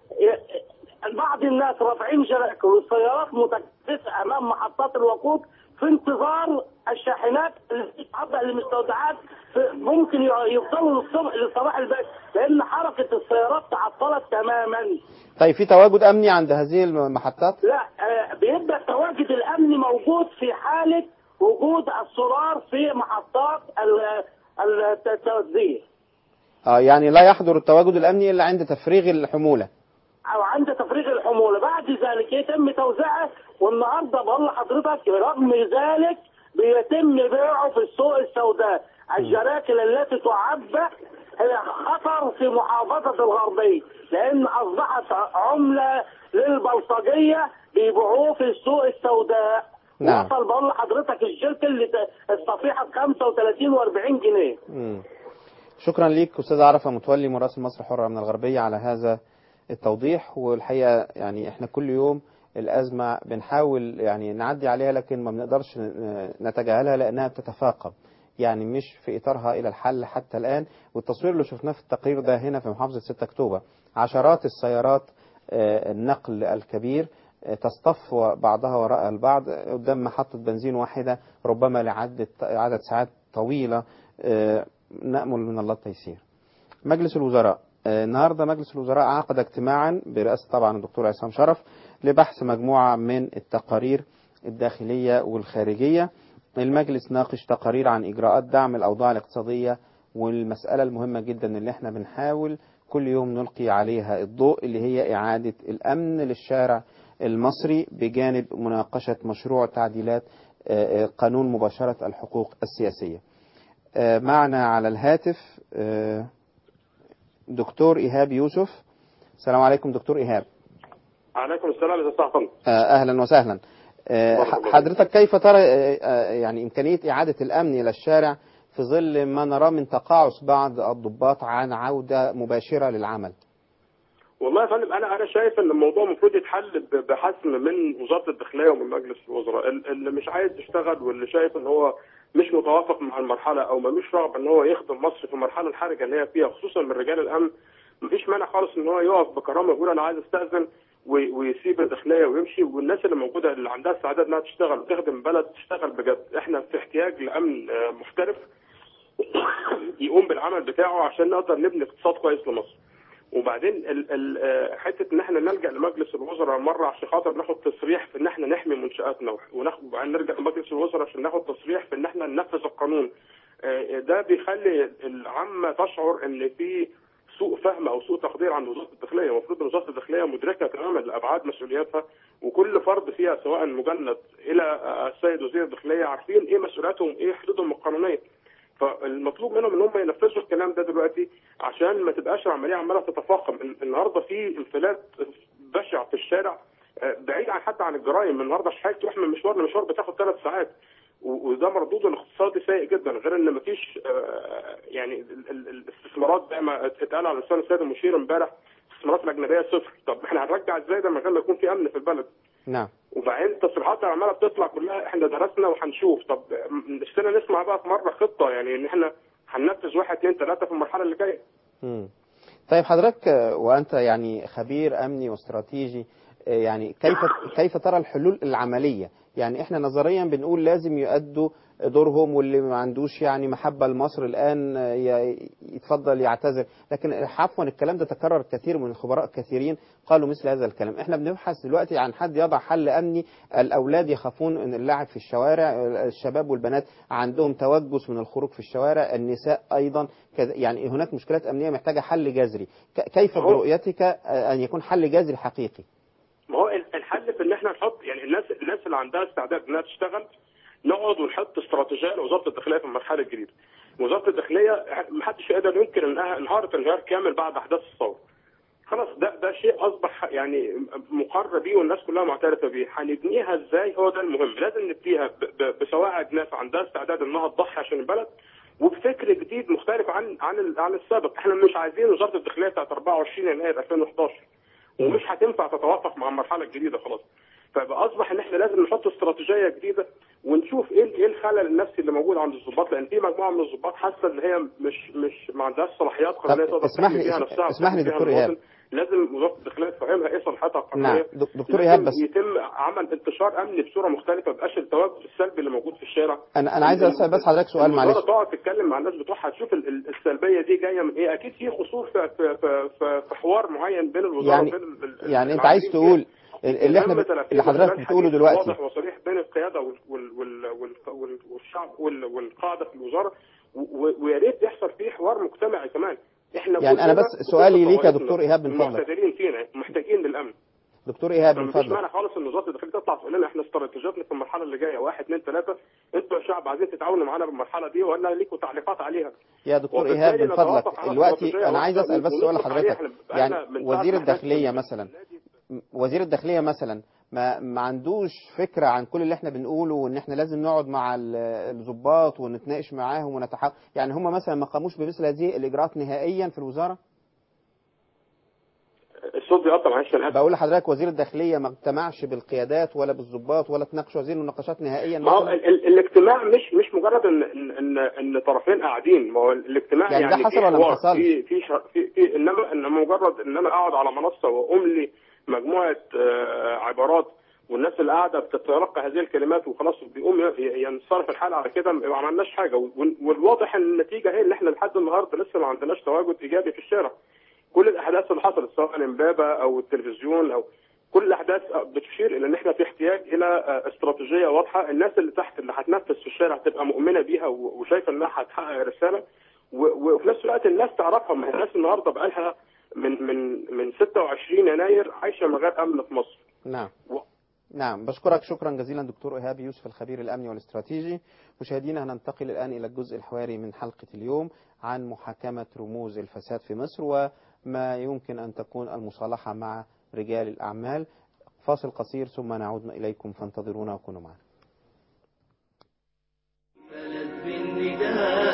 ي- بعض الناس رافعين جراكن والسيارات متكدسه امام محطات الوقود في انتظار الشاحنات اللي بتتعبأ للمستودعات في- ممكن ي- يفضلوا للصبح لصباح الباكر لان حركه السيارات تعطلت تماما طيب في تواجد أمني عند هذه المحطات لا آه، بيبقى التواجد الامني موجود في حاله وجود السولار في محطات ال- ال- التوزيع آه يعني لا يحضر التواجد الأمني إلا عند تفريغ الحمولة او عند تفريغ الحموله بعد ذلك يتم توزيعها والنهارده بقول لحضرتك رغم ذلك بيتم بيعه في السوق السوداء الجراكن التي تعبأ هي خطر في محافظه الغربيه لان اصبحت عمله للبلطجيه بيبيعوه في السوق السوداء نعم. وصل بقول لحضرتك الشركه اللي ت- الصفيحه ب 35 و40 جنيه مم. شكرا ليك أستاذ عرفة متولي مراسل مصر حرة من الغربية على هذا التوضيح والحقيقة يعني احنا كل يوم الأزمة بنحاول يعني نعدي عليها لكن ما بنقدرش ن- نتجاهلها لأنها بتتفاقم يعني مش في إطارها إلى الحل حتى الآن والتصوير اللي شفناه في التقرير ده هنا في محافظة 6 أكتوبر عشرات السيارات آه، النقل الكبير آه، تصطف بعضها وراء البعض قدام محطة بنزين واحدة ربما لعدة عدد ساعات طويلة آه، نأمل من الله التيسير مجلس الوزراء آه، النهارده مجلس الوزراء عقد اجتماعا برئاسة طبعا الدكتور عصام شرف لبحث مجموعة من التقارير الداخلية والخارجية المجلس ناقش تقارير عن إجراءات دعم الأوضاع الاقتصادية والمسألة المهمة جدا اللي احنا بنحاول كل يوم نلقي عليها الضوء اللي هي إعادة الأمن للشارع المصري بجانب مناقشة مشروع تعديلات آه، آه، قانون مباشرة الحقوق السياسية آه، معنا على الهاتف آه، دكتور إيهاب يوسف السلام عليكم دكتور إيهاب عليكم السلام يا استاذ حسن آه، أهلا وسهلا آه، مرحبا ح- بك. حضرتك كيف ترى آه، آه، يعني إمكانية إعادة الأمن إلى الشارع في ظل ما نراه من تقاعس بعض الضباط عن عودة مباشرة للعمل والله يا فندم انا انا شايف ان الموضوع المفروض يتحل ب- بحسم من وزاره الداخليه ومن مجلس الوزراء ال- اللي مش عايز يشتغل واللي شايف ان هو مش متوافق مع المرحله او ملوش رغبه ان هو يخدم مصر في المرحله الحرجه اللي هي فيها خصوصا من رجال الامن مفيش مانع خالص ان هو يقف بكرامه ويقول انا عايز استاذن وي- ويسيب الداخليه ويمشي والناس اللي موجوده اللي عندها استعداد انها تشتغل وتخدم بلد تشتغل بجد احنا في احتياج لامن آه، محترف يقوم بالعمل بتاعه عشان نقدر نبني اقتصاد كويس لمصر وبعدين ال ال آه، حته ان احنا نلجا لمجلس الوزراء مره عشان خاطر ناخد تصريح في ان احنا نحمي منشاتنا وناخد وبعدين نرجع لمجلس الوزراء عشان ناخد تصريح في ان احنا ننفذ القانون آه، ده بيخلي العامه تشعر ان في سوء فهم او سوء تقدير عند وزاره الداخليه، المفروض ان وزاره الداخليه مدركه تماما لابعاد مسؤولياتها وكل فرد فيها سواء مجند الى آه، السيد وزير الداخليه عارفين ايه مسؤولياتهم ايه حدودهم القانونيه. فالمطلوب منهم ان هم ينفذوا الكلام ده دلوقتي عشان ما تبقاش العمليه عماله تتفاقم ال- النهارده في انفلات بشع في الشارع آه، بعيد عن حتى عن الجرائم النهارده حضرتك تروح من مشوار لمشوار بتاخد ثلاث ساعات و- وده مردوده الاقتصادي سيء جدا غير ان مفيش آه، يعني ال- ال- الاستثمارات زي ما اتقال على لسان السيد المشير امبارح الاستثمارات الاجنبيه صفر طب احنا هنرجع ازاي ده من غير ما يكون في امن في البلد نعم وبعدين التصريحات اللي عماله بتطلع كلها احنا درسنا وهنشوف طب م- نفسنا نسمع بقى في مره خطه يعني ان احنا هننفذ واحد اثنين ثلاثه في المرحله اللي جايه مم. طيب حضرتك آه، وأنت يعني خبير أمني واستراتيجي آه، يعني كيف كيف ترى الحلول العملية يعني احنا نظريا بنقول لازم يؤدوا دورهم واللي ما عندوش يعني محبة لمصر الآن آه، ي- يتفضل يعتذر لكن عفوا الكلام ده تكرر كثير من الخبراء الكثيرين قالوا مثل هذا الكلام احنا بنبحث دلوقتي عن حد يضع حل أمني الأولاد يخافون ان اللعب في الشوارع الشباب والبنات عندهم توجس من الخروج في الشوارع النساء أيضا كذا- يعني هناك مشكلات أمنية محتاجة حل جذري ك- كيف أهو. برؤيتك آه، أن يكون حل جذري حقيقي ما هو ال- الحل في ان احنا نحط يعني الناس الناس اللي عندها استعداد انها تشتغل نقعد ونحط استراتيجيه لوزاره الداخليه في المرحله الجديده. وزاره الداخليه ما حدش يقدر ينكر انها انهارت انهيار كامل بعد احداث الثوره. خلاص ده ده شيء اصبح يعني مقر بيه والناس كلها معترفه بيه، هنبنيها ازاي هو ده المهم، لازم نبنيها ب- ب- بسواعد ناس عندها استعداد انها تضحي عشان البلد وبفكر جديد مختلف عن عن ال- عن السابق، احنا مش عايزين وزاره الداخليه بتاعت 24 يناير 2011 ومش هتنفع تتوافق مع المرحله الجديده خلاص. فيبقى اصبح ان احنا لازم نحط استراتيجيه جديده ونشوف ايه ايه الخلل النفسي اللي موجود عند الضباط لان في مجموعه من الضباط حاسه ان هي مش مش ما عندهاش صلاحيات قانونيه طب تقدر اسمح تحمي لي- بيها نفسها اسمح لي وتحمي بيها دكتور المواطن. إيهاب. لازم وزاره الداخليه تفهمها ايه صلاحياتها القانونيه نعم دك- دكتور لازم إيهاب بس يتم عمل انتشار امني بصوره مختلفه ما يبقاش التواجد السلبي اللي موجود في الشارع أنا أنا عايز أسأل بس حضرتك سؤال الوزارة معلش تقعد تتكلم مع الناس بتوعها تشوف ال- ال- السلبيه دي جايه من ايه اكيد في قصور في في في, في, في حوار معين بين الوزاره يعني وبين ال- ال- يعني أنت عايز العاملين فيها. تقول اللي احنا يتم ب- تنفيذه اللي حضرتك خلال بتقوله حديث دلوقتي واضح وصريح بين القياده وال وال وال وال وال والشعب وال والقاده في الوزاره و- و- ويا ريت يحصل فيه حوار مجتمعي كمان احنا يعني أنا كلنا بس بكل سؤالي ليك يا طوائفنا دكتور إيهاب من فضلك. المعتدلين فينا محتاجين للامن دكتور إيهاب من مفيش فضلك مانع خالص ان وزاره الداخليه تطلع تقول لنا احنا استراتيجيتنا في المرحله اللي جايه واحد اثنين ثلاثه انتوا يا شعب عايزين تتعاونوا معانا بالمرحله دي ولا ليكم تعليقات عليها يا دكتور وبالتالي إيهاب من نتوافق فضلك على دلوقتي استراتيجية أنا عايز واحدة أسأل بس سؤال ونطلق عليها. لحضرتك إحنا يعني بقالنا من ساعة وزير ما إحنا الداخلية مثلا وزير الداخلية مثلا ما ما عندوش فكرة عن كل اللي احنا بنقوله وان احنا لازم نقعد مع ال- الضباط ونتناقش معاهم ونتحقق يعني هم مثلا ما قاموش بمثل هذه الإجراءات نهائيا في الوزارة الصوت بيقطع معلش انا آسف. بقول لحضرتك وزير الداخلية ما اجتمعش بالقيادات ولا بالضباط ولا تناقشوا هذه المناقشات نهائيا ما هو مثلا ال- ال- الاجتماع مش مش مجرد ان ان ان, إن طرفين قاعدين ما هو الاجتماع يعني يعني, ده حصل في ولا ما حوار، حصلش؟ في في, شر- في, في انما ان مجرد ان انا اقعد على منصه واملي مجموعه آه، عبارات والناس اللي قاعده بتتلقى هذه الكلمات وخلاص بيقوم ي- ينصرف الحال على كده ما عملناش حاجه وال- والواضح ان النتيجه هي ان احنا لحد النهارده لسه ما عندناش تواجد ايجابي في الشارع كل الاحداث اللي حصلت سواء امبابه او التلفزيون او كل الاحداث بتشير الى ان احنا في احتياج الى استراتيجيه واضحه الناس اللي تحت اللي هتنفذ في الشارع تبقى مؤمنه بيها و- وشايفه انها هتحقق رساله و- وفي نفس الوقت الناس تعرفها ما هي الناس النهارده بقى لها من من من 26 يناير عايشه من غير امن في مصر نعم و- نعم بشكرك شكرا جزيلا دكتور إيهاب يوسف الخبير الأمني والاستراتيجي مشاهدينا هننتقل الآن إلى الجزء الحواري من حلقة اليوم عن محاكمة رموز الفساد في مصر وما يمكن أن تكون المصالحة مع رجال الأعمال فاصل قصير ثم نعود إليكم فانتظرونا وكونوا معنا بالنداء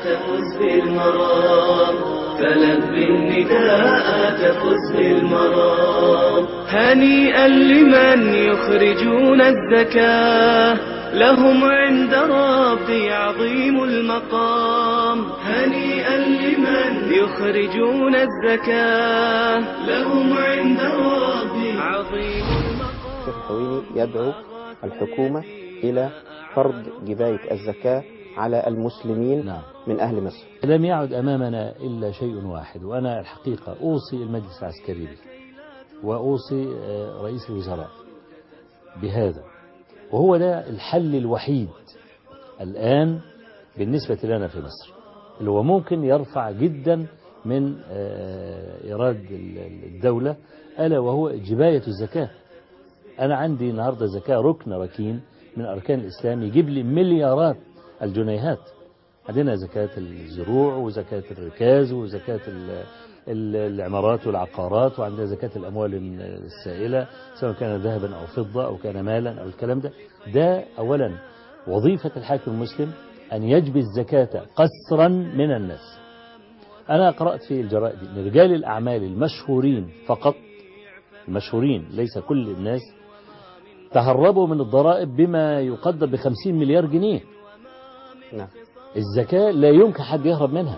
تفز بالمرام فلبي النداء تفز بالمرام هنيئا لمن يخرجون الزكاة لهم عند ربي عظيم المقام هنيئا لمن يخرجون الزكاة لهم عند ربي عظيم الشيخ الحويني يدعو الحكومة إلى فرض جباية الزكاة على المسلمين نعم. من أهل مصر لم يعد أمامنا إلا شيء واحد وأنا الحقيقة أوصي المجلس العسكري به وأوصي آه، رئيس الوزراء بهذا وهو ده الحل الوحيد الآن بالنسبة لنا في مصر اللي هو ممكن يرفع جدا من آه، إيراد ال- الدولة ألا وهو جباية الزكاة أنا عندي النهاردة زكاة ركن ركين من أركان الإسلام يجيب لي مليارات الجنيهات عندنا زكاة الزروع وزكاة الركاز وزكاة ال- ال- العمارات والعقارات وعندنا زكاة الأموال السائلة سواء كان ذهبا أو فضة أو كان مالا أو الكلام ده ده أولا وظيفة الحاكم المسلم أن يجبي الزكاة قسرا من الناس أنا قرأت في الجرائد أن رجال الأعمال المشهورين فقط المشهورين ليس كل الناس تهربوا من الضرائب بما يقدر بخمسين مليار جنيه نعم الزكاة لا يمكن حد يهرب منها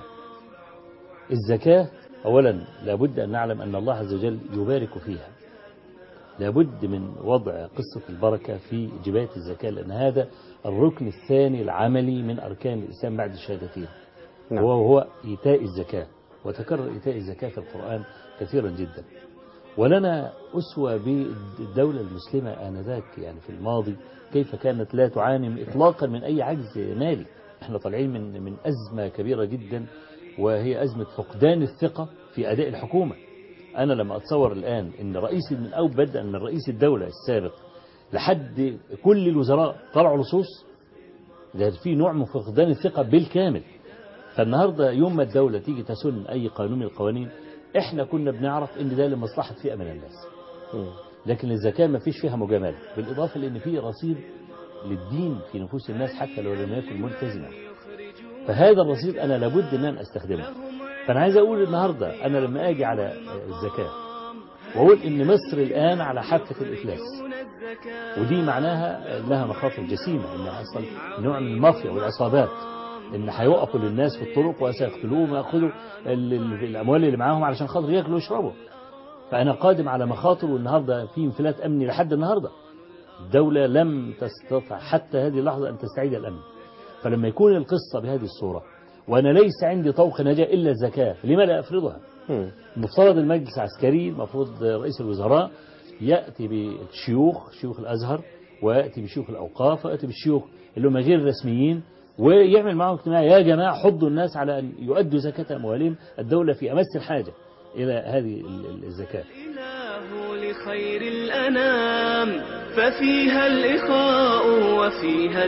الزكاة أولا لابد أن نعلم أن الله عز وجل يبارك فيها لابد من وضع قصة البركة في جباية الزكاة لأن هذا الركن الثاني العملي من أركان الإسلام بعد الشهادتين نعم. وهو هو إيتاء الزكاة وتكرر إيتاء الزكاة في القرآن كثيرا جدا ولنا أسوة بالدولة المسلمة آنذاك يعني في الماضي كيف كانت لا تعاني إطلاقا من أي عجز مالي احنا طالعين من من أزمة كبيرة جدا وهي أزمة فقدان الثقة في أداء الحكومة أنا لما أتصور الآن أن رئيس من أول بدءا من رئيس الدولة السابق لحد كل الوزراء طلعوا لصوص ده في نوع من فقدان الثقة بالكامل فالنهاردة يوم ما الدولة تيجي تسن أي قانون من القوانين احنا كنا بنعرف ان ده لمصلحة فئة من الناس لكن الزكاة ما فيش فيها مجاملة بالإضافة لأن في رصيد للدين في نفوس الناس حتى لو لم يكن ملتزما فهذا الرصيد أنا لابد أن أنا أستخدمه فأنا عايز أقول النهاردة أنا لما أجي على الزكاة وأقول إن مصر الآن على حافة الإفلاس ودي معناها لها مخاطر جسيمة إن حصل نوع من المافيا والعصابات إن هيوقفوا للناس في الطرق وسيقتلوهم ويأخذوا ال- ال- الأموال اللي معاهم علشان خاطر ياكلوا ويشربوا فأنا قادم على مخاطر والنهاردة في انفلات أمني لحد النهاردة الدولة لم تستطع حتى هذه اللحظة أن تستعيد الأمن فلما يكون القصة بهذه الصورة وأنا ليس عندي طوق نجاة إلا الزكاة لما لا أفرضها المفترض المجلس العسكري المفروض رئيس الوزراء يأتي بالشيوخ شيوخ الأزهر ويأتي بشيوخ الأوقاف ويأتي بالشيوخ اللي هم غير رسميين ويعمل معهم اجتماع يا جماعة حضوا الناس على أن يؤدوا زكاة أموالهم الدولة في أمس الحاجة إلى هذه ال- ال- الزكاة الإله لخير الأنام ففيها الإخاء وفيها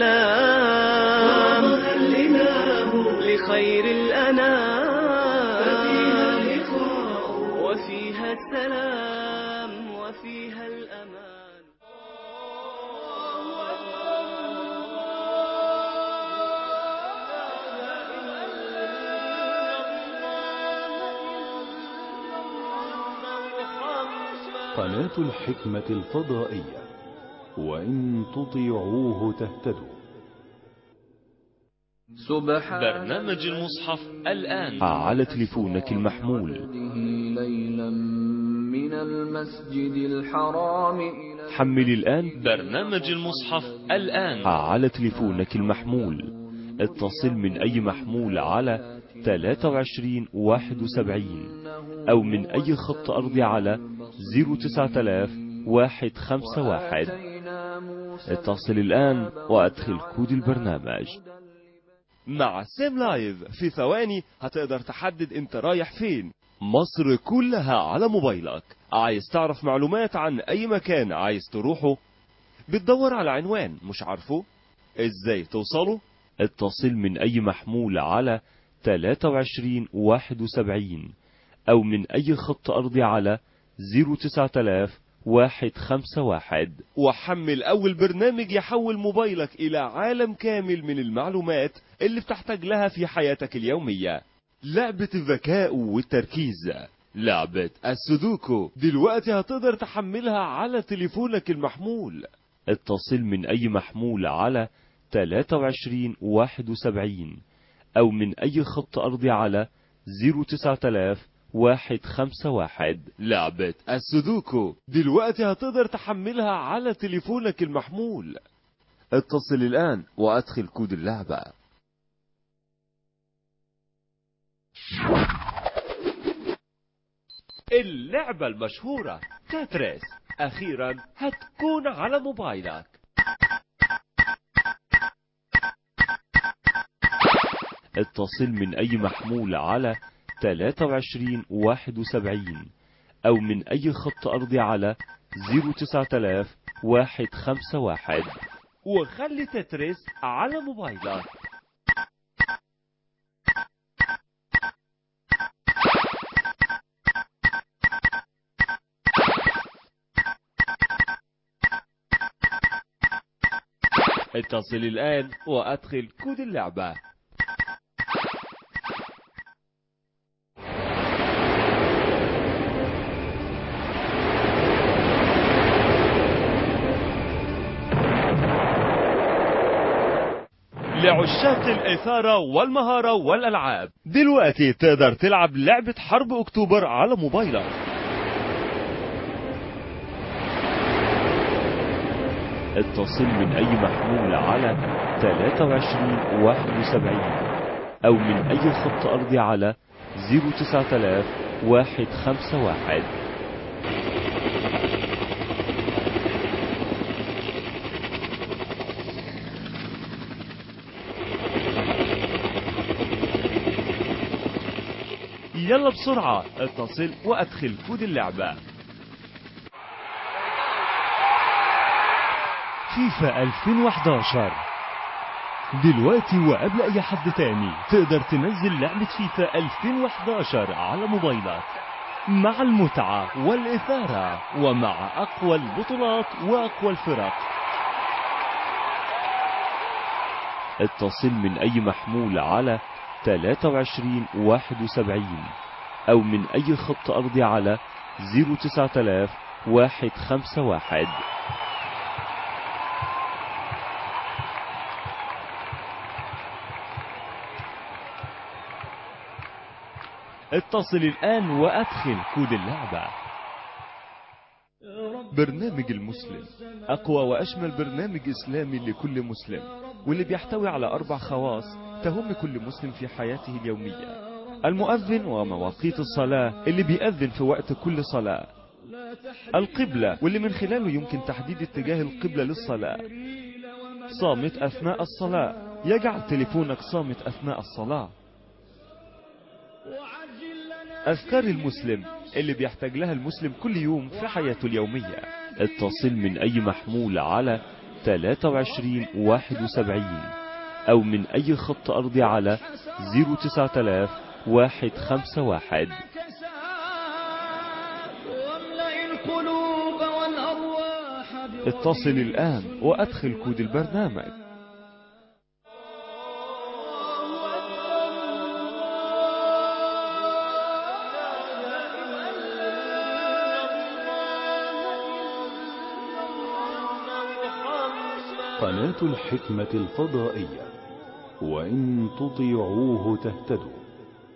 السلام وضع الإله لخير الأنام ففيها الإخاء وفيها السلام وفيها الأمان قناة الحكمة الفضائية وإن تطيعوه تهتدوا برنامج المصحف الآن على تليفونك المحمول ليلا من المسجد الحرام إلى حمل الآن برنامج المصحف الآن على تليفونك المحمول اتصل من أي محمول على 23 71 أو من أي خط أرضي على 09000 151 اتصل الآن وأدخل كود البرنامج مع سيم لايف في ثواني هتقدر تحدد انت رايح فين مصر كلها على موبايلك عايز تعرف معلومات عن اي مكان عايز تروحه بتدور على عنوان مش عارفه ازاي توصله اتصل من أي محمول على 23 71 أو من أي خط أرضي على 09000 151 وحمل أول برنامج يحول موبايلك إلى عالم كامل من المعلومات اللي بتحتاج لها في حياتك اليومية لعبة الذكاء والتركيز لعبة السودوكو دلوقتي هتقدر تحملها على تليفونك المحمول اتصل من أي محمول على 23 71 أو من أي خط أرضي على 09000 151 لعبة السودوكو دلوقتي هتقدر تحملها على تليفونك المحمول اتصل الآن وأدخل كود اللعبة اللعبة المشهورة تاتريس أخيرا هتكون على موبايلك اتصل من أي محمول على 23 71 أو من أي خط أرضي على 09000 151 وخلي تتريس على موبايلك اتصل الآن وأدخل كود اللعبة لعشاق الإثارة والمهارة والألعاب دلوقتي تقدر تلعب لعبة حرب أكتوبر على موبايلك اتصل من أي محمول على 23 71 أو من أي خط أرضي على 09000 151 يلا بسرعة اتصل وأدخل كود اللعبة فيفا 2011 دلوقتي وقبل اي حد تاني تقدر تنزل لعبة فيفا 2011 على موبايلك مع المتعة والإثارة ومع أقوى البطولات وأقوى الفرق اتصل من أي محمول على 23 71 أو من أي خط أرضي على 09000 151 اتصل الآن وأدخل كود اللعبة برنامج المسلم أقوى وأشمل برنامج إسلامي لكل مسلم واللي بيحتوي على أربع خواص تهم كل مسلم في حياته اليومية المؤذن ومواقيت الصلاة اللي بيأذن في وقت كل صلاة القبلة واللي من خلاله يمكن تحديد اتجاه القبلة للصلاة صامت أثناء الصلاة يجعل تليفونك صامت أثناء الصلاة أذكار المسلم اللي بيحتاج لها المسلم كل يوم في حياته اليومية اتصل من أي محمول على 23 71 أو من أي خط أرضي على 09000 151 واملأ القلوب والأرواح اتصل الآن وأدخل كود البرنامج قناة الحكمة الفضائية وإن تطيعوه تهتدوا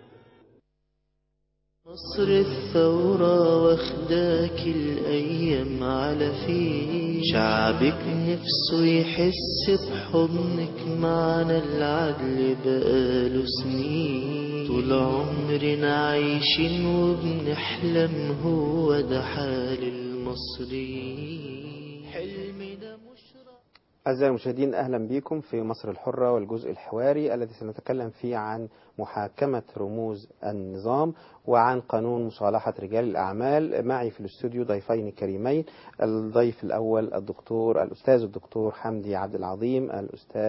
مصر الثورة واخداك الأيام على فيه شعبك نفسه يحس بحضنك معنا العدل بقاله سنين طول عمرنا عايشين وبنحلم هو ده حال المصريين حلمنا أعزائي المشاهدين أهلا بكم في مصر الحرة والجزء الحواري الذي سنتكلم فيه عن محاكمة رموز النظام وعن قانون مصالحة رجال الأعمال معي في الاستوديو ضيفين كريمين الضيف الأول الدكتور الأستاذ الدكتور حمدي عبد العظيم الأستاذ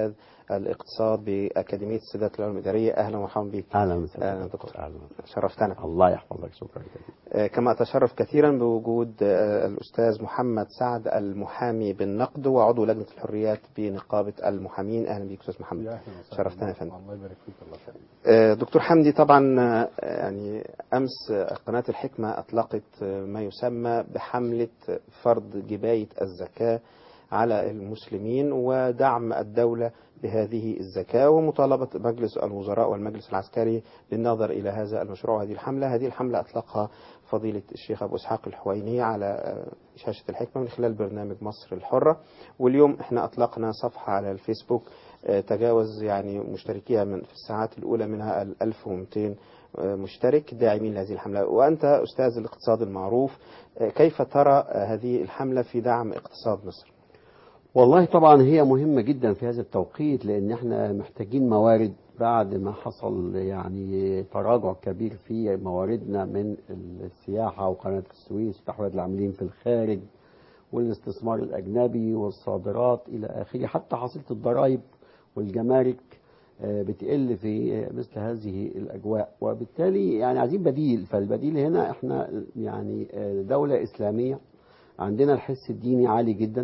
الاقتصاد بأكاديمية السادات العلوم الإدارية أهلا ومرحبا بك اهلا وسهلا أهلا دكتور شرفتنا الله يحفظك شكرا جزيلا آه، كما أتشرف كثيرا بوجود آه، الأستاذ محمد سعد المحامي بالنقد وعضو لجنة الحريات بنقابة المحامين أهلا بك أستاذ محمد شرفتنا يا فندم الله يبارك فيك الله يخليك آه، دكتور حمدي طبعا آه، يعني أمس آه، قناة الحكمة أطلقت آه، ما يسمى بحملة فرض جباية الزكاة على المسلمين ودعم الدولة بهذه الزكاة ومطالبة مجلس الوزراء والمجلس العسكري للنظر إلى هذا المشروع وهذه الحملة هذه الحملة أطلقها فضيلة الشيخ أبو إسحاق الحويني على آه، شاشة الحكمة من خلال برنامج مصر الحرة واليوم احنا أطلقنا صفحة على الفيسبوك آه، تجاوز يعني مشتركيها من في الساعات الأولى منها ال 1200 آه، مشترك داعمين لهذه الحملة وأنت أستاذ الاقتصاد المعروف آه، كيف ترى آه، هذه الحملة في دعم اقتصاد مصر والله طبعا هي مهمة جدا في هذا التوقيت لأن احنا محتاجين موارد بعد ما حصل يعني تراجع كبير في مواردنا من السياحة وقناة السويس وتحويل العاملين في الخارج والاستثمار الأجنبي والصادرات إلى آخره حتى حصيلة الضرائب والجمارك آه، بتقل في مثل هذه الأجواء وبالتالي يعني عايزين بديل فالبديل هنا احنا يعني آه، دولة إسلامية عندنا الحس الديني عالي جدا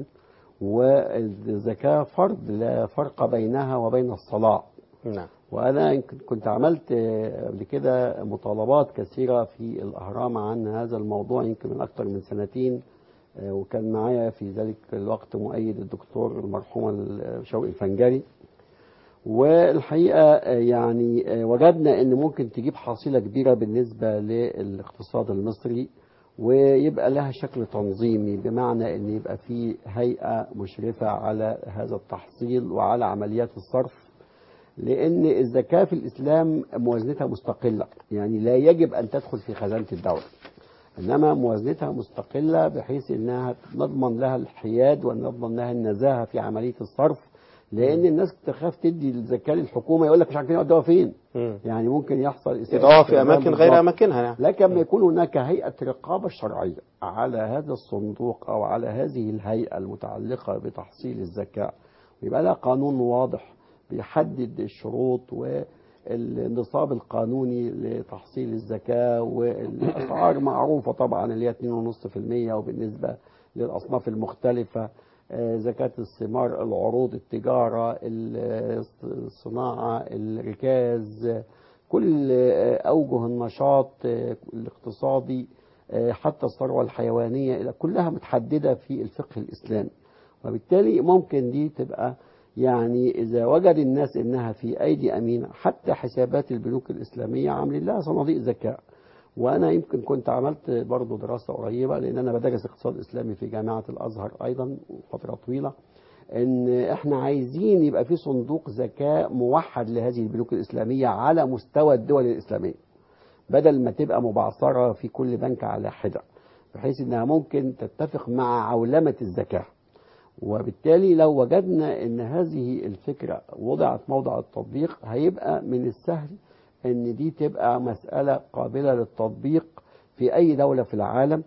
والزكاة فرض لا فرق بينها وبين الصلاة نعم وأنا يمكن كنت عملت آه، قبل كده مطالبات كثيرة في الأهرام عن هذا الموضوع يمكن من أكثر من سنتين آه، وكان معايا في ذلك الوقت مؤيد الدكتور المرحوم شوقي الفنجري والحقيقة آه، يعني آه، وجدنا أن ممكن تجيب حصيلة كبيرة بالنسبة للاقتصاد المصري ويبقى لها شكل تنظيمي بمعنى أن يبقى في هيئة مشرفة على هذا التحصيل وعلى عمليات الصرف لأن الزكاة في الإسلام موازنتها مستقلة يعني لا يجب أن تدخل في خزانة الدولة إنما موازنتها مستقلة بحيث أنها نضمن لها الحياد ونضمن لها النزاهة في عملية الصرف لأن الناس تخاف تدي الزكاة للحكومة يقول لك مش عارفين يودوها فين يعني ممكن يحصل إساءة يضعها في استخدام أماكن غير بالضبط. أماكنها يعني. لكن ما يكون هناك هيئة رقابة شرعية على هذا الصندوق أو على هذه الهيئة المتعلقة بتحصيل الزكاة ويبقى لها قانون واضح بيحدد الشروط والنصاب القانوني لتحصيل الزكاة والأسعار معروفة طبعا اللي هي 2.5% وبالنسبة للأصناف المختلفة آه، زكاة الثمار العروض التجارة ال- الصناعة الركاز كل آه، أوجه النشاط آه، الاقتصادي آه، حتى الثروة الحيوانية إلى كلها متحددة في الفقه الإسلامي وبالتالي ممكن دي تبقى يعني إذا وجد الناس إنها في أيدي أمينة حتى حسابات البنوك الإسلامية عاملين لها صناديق زكاة وأنا يمكن كنت عملت برضو دراسة قريبة لأن أنا بدرس اقتصاد إسلامي في جامعة الأزهر أيضا فترة طويلة ان احنا عايزين يبقى في صندوق زكاة موحد لهذه البنوك الإسلامية على مستوى الدول الإسلامية بدل ما تبقى مبعثرة في كل بنك على حدة بحيث انها ممكن تتفق مع عولمة الزكاة وبالتالي لو وجدنا ان هذه الفكرة وضعت موضع التطبيق هيبقى من السهل ان دي تبقى مسألة قابلة للتطبيق في اي دولة في العالم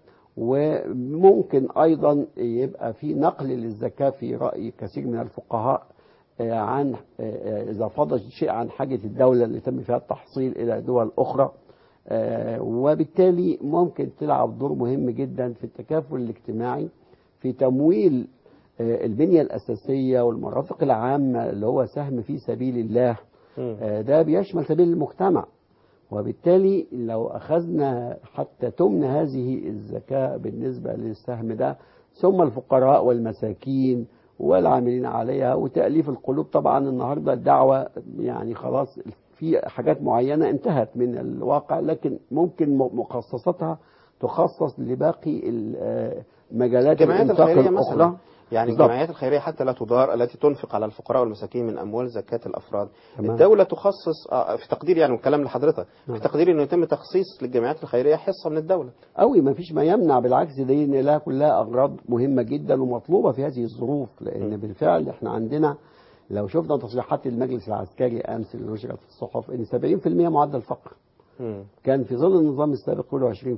وممكن ايضا يبقى في نقل للزكاة في رأي كثير من الفقهاء آه، عن آه، اذا فضل شيء عن حاجة الدولة اللي تم فيها التحصيل الى دول اخرى آه، وبالتالي ممكن تلعب دور مهم جدا في التكافل الاجتماعي في تمويل آه، البنية الأساسية والمرافق العامة اللي هو سهم في سبيل الله آه، ده بيشمل سبيل المجتمع وبالتالي لو أخذنا حتى تمن هذه الزكاة بالنسبة للسهم ده ثم الفقراء والمساكين والعاملين عليها وتأليف القلوب طبعا النهاردة الدعوة يعني خلاص في حاجات معينة انتهت من الواقع لكن ممكن م- مخصصاتها تخصص لباقي ال- آه، مجالات الجمعيات الإنفاق الخيرية الأخرى مثلا يعني بالضبط. الجمعيات الخيرية حتى لا تدار التي تنفق على الفقراء والمساكين من أموال زكاة الأفراد تمام. الدولة تخصص آه، في تقدير يعني والكلام لحضرتك نعم. في تقدير أنه يتم تخصيص للجمعيات الخيرية حصة من الدولة قوي ما فيش ما يمنع بالعكس دي ان لها كلها اغراض مهمه جدا ومطلوبه في هذه الظروف لان بالفعل احنا عندنا لو شفنا تصريحات المجلس العسكري امس اللي نشرت في الصحف ان 70% معدل فقر كان في ظل النظام السابق يقولوا 20%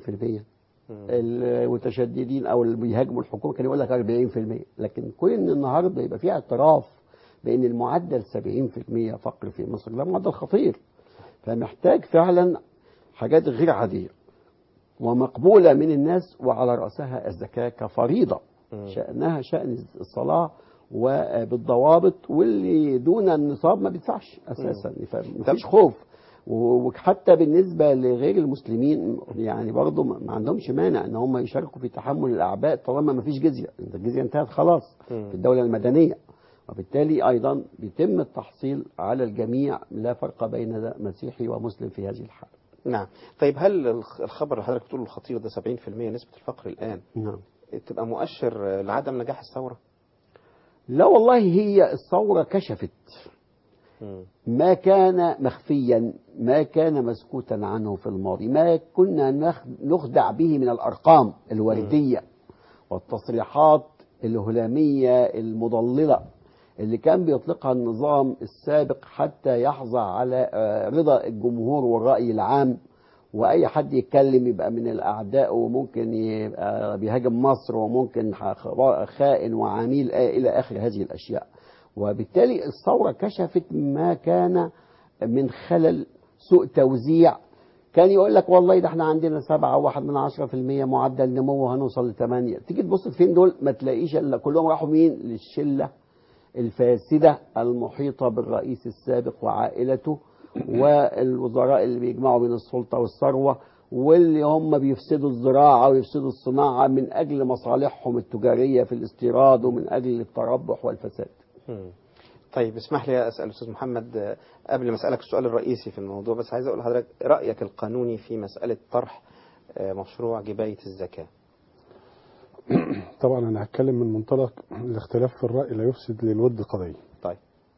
المتشددين او اللي بيهاجموا الحكومه كانوا يقول لك 40% لكن كون ان النهارده يبقى في اعتراف بان المعدل 70% فقر في مصر ده معدل خطير فمحتاج فعلا حاجات غير عاديه ومقبوله من الناس وعلى راسها الزكاه كفريضه شانها شان الصلاه وبالضوابط واللي دون النصاب ما بيدفعش اساسا مفيش خوف و- وحتى بالنسبه لغير المسلمين يعني برضه ما ما عندهمش مانع ان هم يشاركوا في تحمل الاعباء طالما ما فيش جزيه انت الجزيه انتهت خلاص في الدوله المدنيه وبالتالي ايضا بيتم التحصيل على الجميع لا فرق بين ده مسيحي ومسلم في هذه الحاله نعم طيب هل الخ- الخبر اللي حضرتك بتقوله الخطير ده 70% نسبة الفقر الآن نعم تبقى مؤشر لعدم نجاح الثورة لا والله هي الثوره كشفت ما كان مخفيا ما كان مسكوتا عنه في الماضي ما كنا نخ- نخدع به من الأرقام الوردية والتصريحات الهلامية المضللة اللي كان بيطلقها النظام السابق حتى يحظى على آه، رضا الجمهور والرأي العام وأي حد يتكلم يبقى من الأعداء وممكن يبقى بيهاجم مصر وممكن ح- خائن وعميل آه، إلى آخر هذه الأشياء وبالتالي الثورة كشفت ما كان من خلل سوء توزيع كان يقول لك والله ده احنا عندنا سبعة واحد من عشرة في المية معدل نمو هنوصل لثمانية تيجي تبص فين دول ما تلاقيش الا كلهم راحوا مين للشلة الفاسدة المحيطة بالرئيس السابق وعائلته والوزراء اللي بيجمعوا بين السلطة والثروة واللي هم بيفسدوا الزراعة ويفسدوا الصناعة من أجل مصالحهم التجارية في الاستيراد ومن أجل التربح والفساد مم. طيب اسمح لي أسأل أستاذ محمد آه، قبل ما أسألك السؤال الرئيسي في الموضوع بس عايز أقول لحضرتك رأيك القانوني في مسألة طرح آه، مشروع جباية الزكاة طبعا انا هتكلم من منطلق الاختلاف في الراي لا يفسد للود قضيه طيب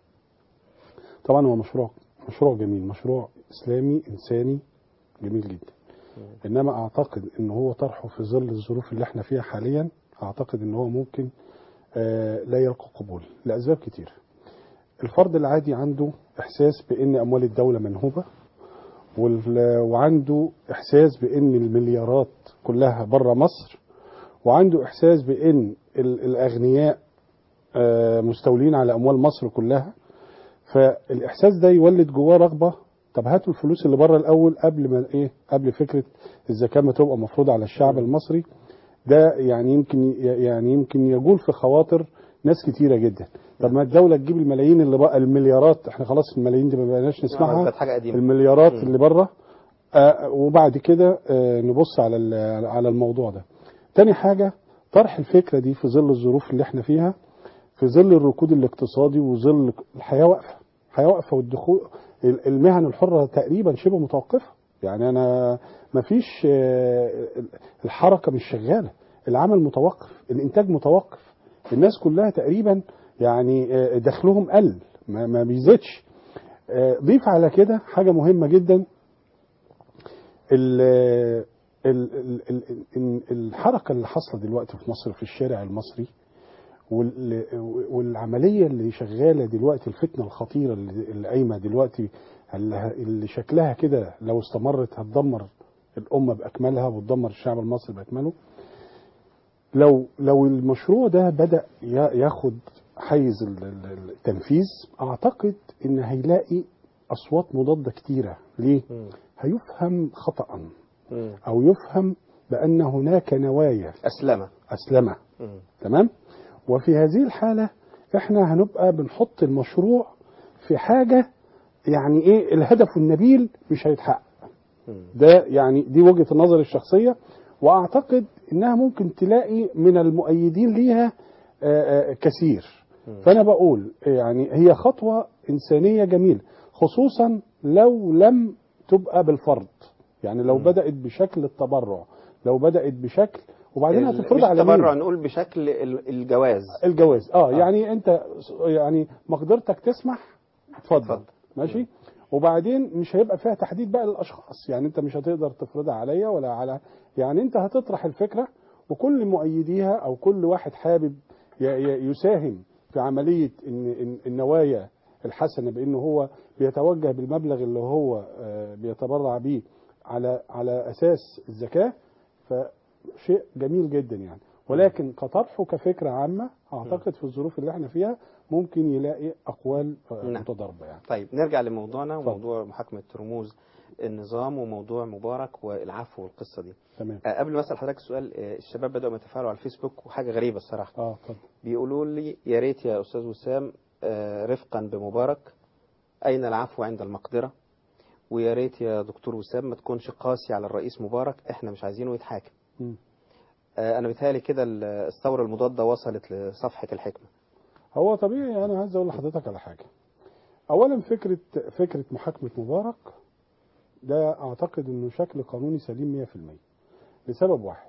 طبعا هو مشروع مشروع جميل مشروع اسلامي انساني جميل جدا انما اعتقد ان هو طرحه في ظل الظروف اللي احنا فيها حاليا اعتقد ان هو ممكن آه، لا يلقى قبول لاسباب كتير الفرد العادي عنده احساس بان اموال الدوله منهوبه وال- وعنده احساس بان المليارات كلها بره مصر وعنده احساس بان ال- الاغنياء آه، مستولين على اموال مصر كلها فالاحساس ده يولد جواه رغبه طب هاتوا الفلوس اللي بره الاول قبل ما ايه قبل فكره الزكاه ما تبقى مفروضه على الشعب المصري ده يعني يمكن يعني يمكن يجول في خواطر ناس كتيره جدا طب ما الدوله تجيب الملايين اللي بقى المليارات احنا خلاص الملايين دي ما بقيناش نسمعها بقت حاجة قديمة. المليارات مم. اللي بره آه وبعد كده آه نبص على ال- على الموضوع ده تاني حاجه طرح الفكره دي في ظل الظروف اللي احنا فيها في ظل الركود الاقتصادي وظل الحياه واقفه الحياه واقفه والدخول المهن الحره تقريبا شبه متوقفه يعني انا ما فيش الحركه مش شغاله العمل متوقف الانتاج متوقف الناس كلها تقريبا يعني آه، دخلهم قل ما, ما بيزيدش آه، ضيف على كده حاجه مهمه جدا ال ال ال ال ال الحركه اللي حاصله دلوقتي في مصر في الشارع المصري وال- والعمليه اللي شغاله دلوقتي الفتنه الخطيره اللي اللي قايمه دلوقتي اللي اللي شكلها كده لو استمرت هتدمر الامه باكملها وتدمر الشعب المصري باكمله لو لو المشروع ده بدا ي- ياخد حيز ال- ال- التنفيذ اعتقد ان هيلاقي اصوات مضاده كتيره ليه هيفهم خطا او يفهم بان هناك نوايا اسلمه اسلمه تمام وفي هذه الحالة احنا هنبقى بنحط المشروع في حاجة يعني ايه الهدف النبيل مش هيتحقق ده يعني دي وجهة النظر الشخصية واعتقد انها ممكن تلاقي من المؤيدين ليها آه، آه، كثير فانا بقول يعني هي خطوة انسانية جميلة خصوصا لو لم تبقى بالفرض يعني لو بدأت بشكل التبرع لو بدأت بشكل وبعدين ال- هتفرض مش على مين؟ تبرع نقول بشكل ال- الجواز الجواز اه, يعني انت يعني مقدرتك تسمح اتفضل ماشي وبعدين مش هيبقى فيها تحديد بقى للاشخاص يعني انت مش هتقدر تفرضها عليا ولا على يعني انت هتطرح الفكره وكل مؤيديها او كل واحد حابب ي- ي- يساهم في عمليه ان إن النوايا الحسنه بانه هو بيتوجه بالمبلغ اللي هو آه، بيتبرع بيه على على اساس الزكاه فشيء جميل جدا يعني ولكن كطرحه كفكره عامه اعتقد في الظروف اللي احنا فيها ممكن يلاقي اقوال آه، نعم. متضاربه يعني طيب نرجع لموضوعنا وموضوع محاكمة رموز النظام وموضوع مبارك والعفو والقصة دي تمام آه، قبل ما اسال حضرتك السؤال آه، الشباب بداوا يتفاعلوا على الفيسبوك وحاجه غريبه الصراحه اه طبعا بيقولوا لي يا ريت يا استاذ وسام آه، رفقا بمبارك اين العفو عند المقدره ويا ريت يا دكتور وسام ما تكونش قاسي على الرئيس مبارك احنا مش عايزينه يتحاكم مم. آه، انا بيتهيألي كده ال- الثوره المضاده وصلت لصفحه الحكمه هو طبيعي انا عايز اقول لحضرتك على حاجه اولا فكره فكره محاكمه مبارك ده اعتقد انه شكل قانوني سليم 100% لسبب واحد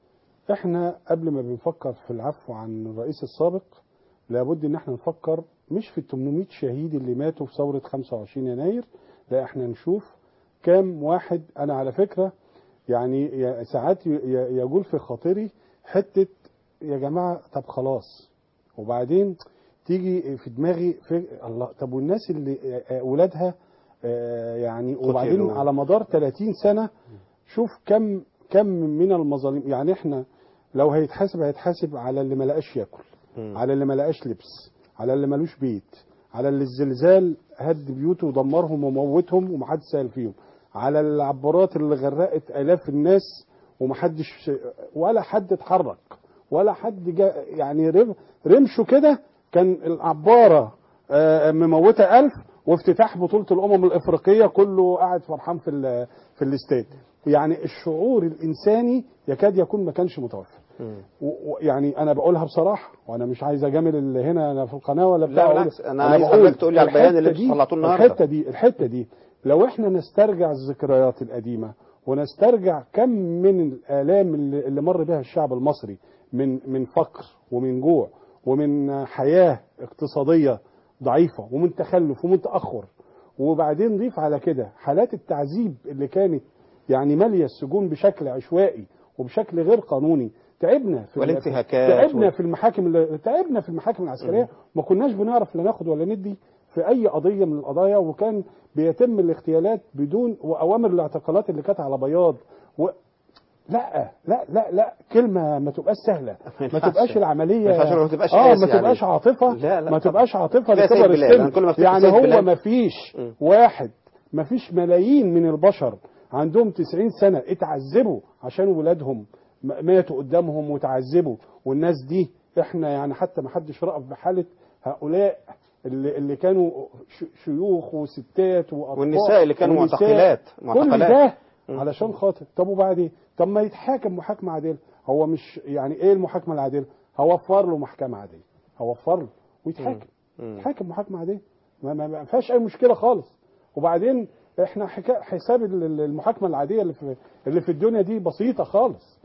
احنا قبل ما بنفكر في العفو عن الرئيس السابق لابد ان احنا نفكر مش في ال 800 شهيد اللي ماتوا في ثوره 25 يناير لا احنا نشوف كام واحد انا على فكره يعني يا- ساعات ي- ي- يجول في خاطري حته يا جماعه طب خلاص وبعدين تيجي في دماغي في الله طب والناس اللي آه، اولادها آه، يعني وبعدين قتلوا. على مدار 30 سنه شوف كم كم من المظالم يعني احنا لو هيتحاسب هيتحاسب على اللي ما لقاش ياكل على اللي ما لقاش لبس على اللي ملوش بيت على اللي الزلزال هد بيوته ودمرهم وموتهم ومحدش سأل فيهم على العبارات اللي غرقت آلاف الناس ومحدش ولا حد اتحرك ولا حد جا يعني رم رمشوا كده كان العبارة آه، مموتة ألف وافتتاح بطولة الأمم الإفريقية كله قاعد فرحان في ال- في الاستاد يعني الشعور الإنساني يكاد يكون ما كانش متوفر و- و- يعني انا بقولها بصراحه وانا مش عايز اجامل اللي هنا انا في القناه ولا بتاع لا أقول- بالعكس، أنا عايز بقول حضرتك تقول لي على البيان اللي الحتة انتوا دي- طلعتوه النهاردة. الحته دي الحته دي لو احنا نسترجع الذكريات القديمه ونسترجع كم من الالام اللي, اللي مر بها الشعب المصري من من فقر ومن جوع ومن حياه اقتصاديه ضعيفه ومن تخلف ومن تاخر وبعدين ضيف على كده حالات التعذيب اللي كانت يعني ماليه السجون بشكل عشوائي وبشكل غير قانوني تعبنا في والانتهاكات تعبنا وال- في المحاكم اللي- تعبنا في المحاكم العسكريه ما كناش بنعرف لا ناخد ولا ندي في اي قضيه من القضايا وكان بيتم الاغتيالات بدون واوامر الاعتقالات اللي كانت على بياض و... لا لا لا لا كلمه ما تبقاش سهله ما ينفعش. تبقاش العمليه ما ينفعش ما تبقاش اه قاسي ما تبقاش عليه. عاطفه لا، لا، ما طبعا. تبقاش عاطفه كفاية سيد لكبر بلال. أنا السن كل ما أفتكر يعني سيد هو بلال. ما فيش واحد ما فيش ملايين من البشر عندهم 90 سنه اتعذبوا عشان ولادهم م- ماتوا قدامهم وتعذبوا والناس دي احنا يعني حتى ما حدش رأف بحاله هؤلاء اللي, اللي كانوا ش- شيوخ وستات واطفال والنساء اللي كانوا ونساء. معتقلات. كل معتقلات. ده مم. علشان خاطر طب وبعدين طب ما يتحاكم محاكمه عادله هو مش يعني ايه المحاكمه العادله هوفر له محكمه عاديه هوفر له ويتحاكم مم. يتحاكم محاكمه عاديه ما, ما, ما فيهاش اي مشكله خالص وبعدين احنا حكا حساب ال- ال- المحاكمه العاديه اللي في اللي في الدنيا دي بسيطه خالص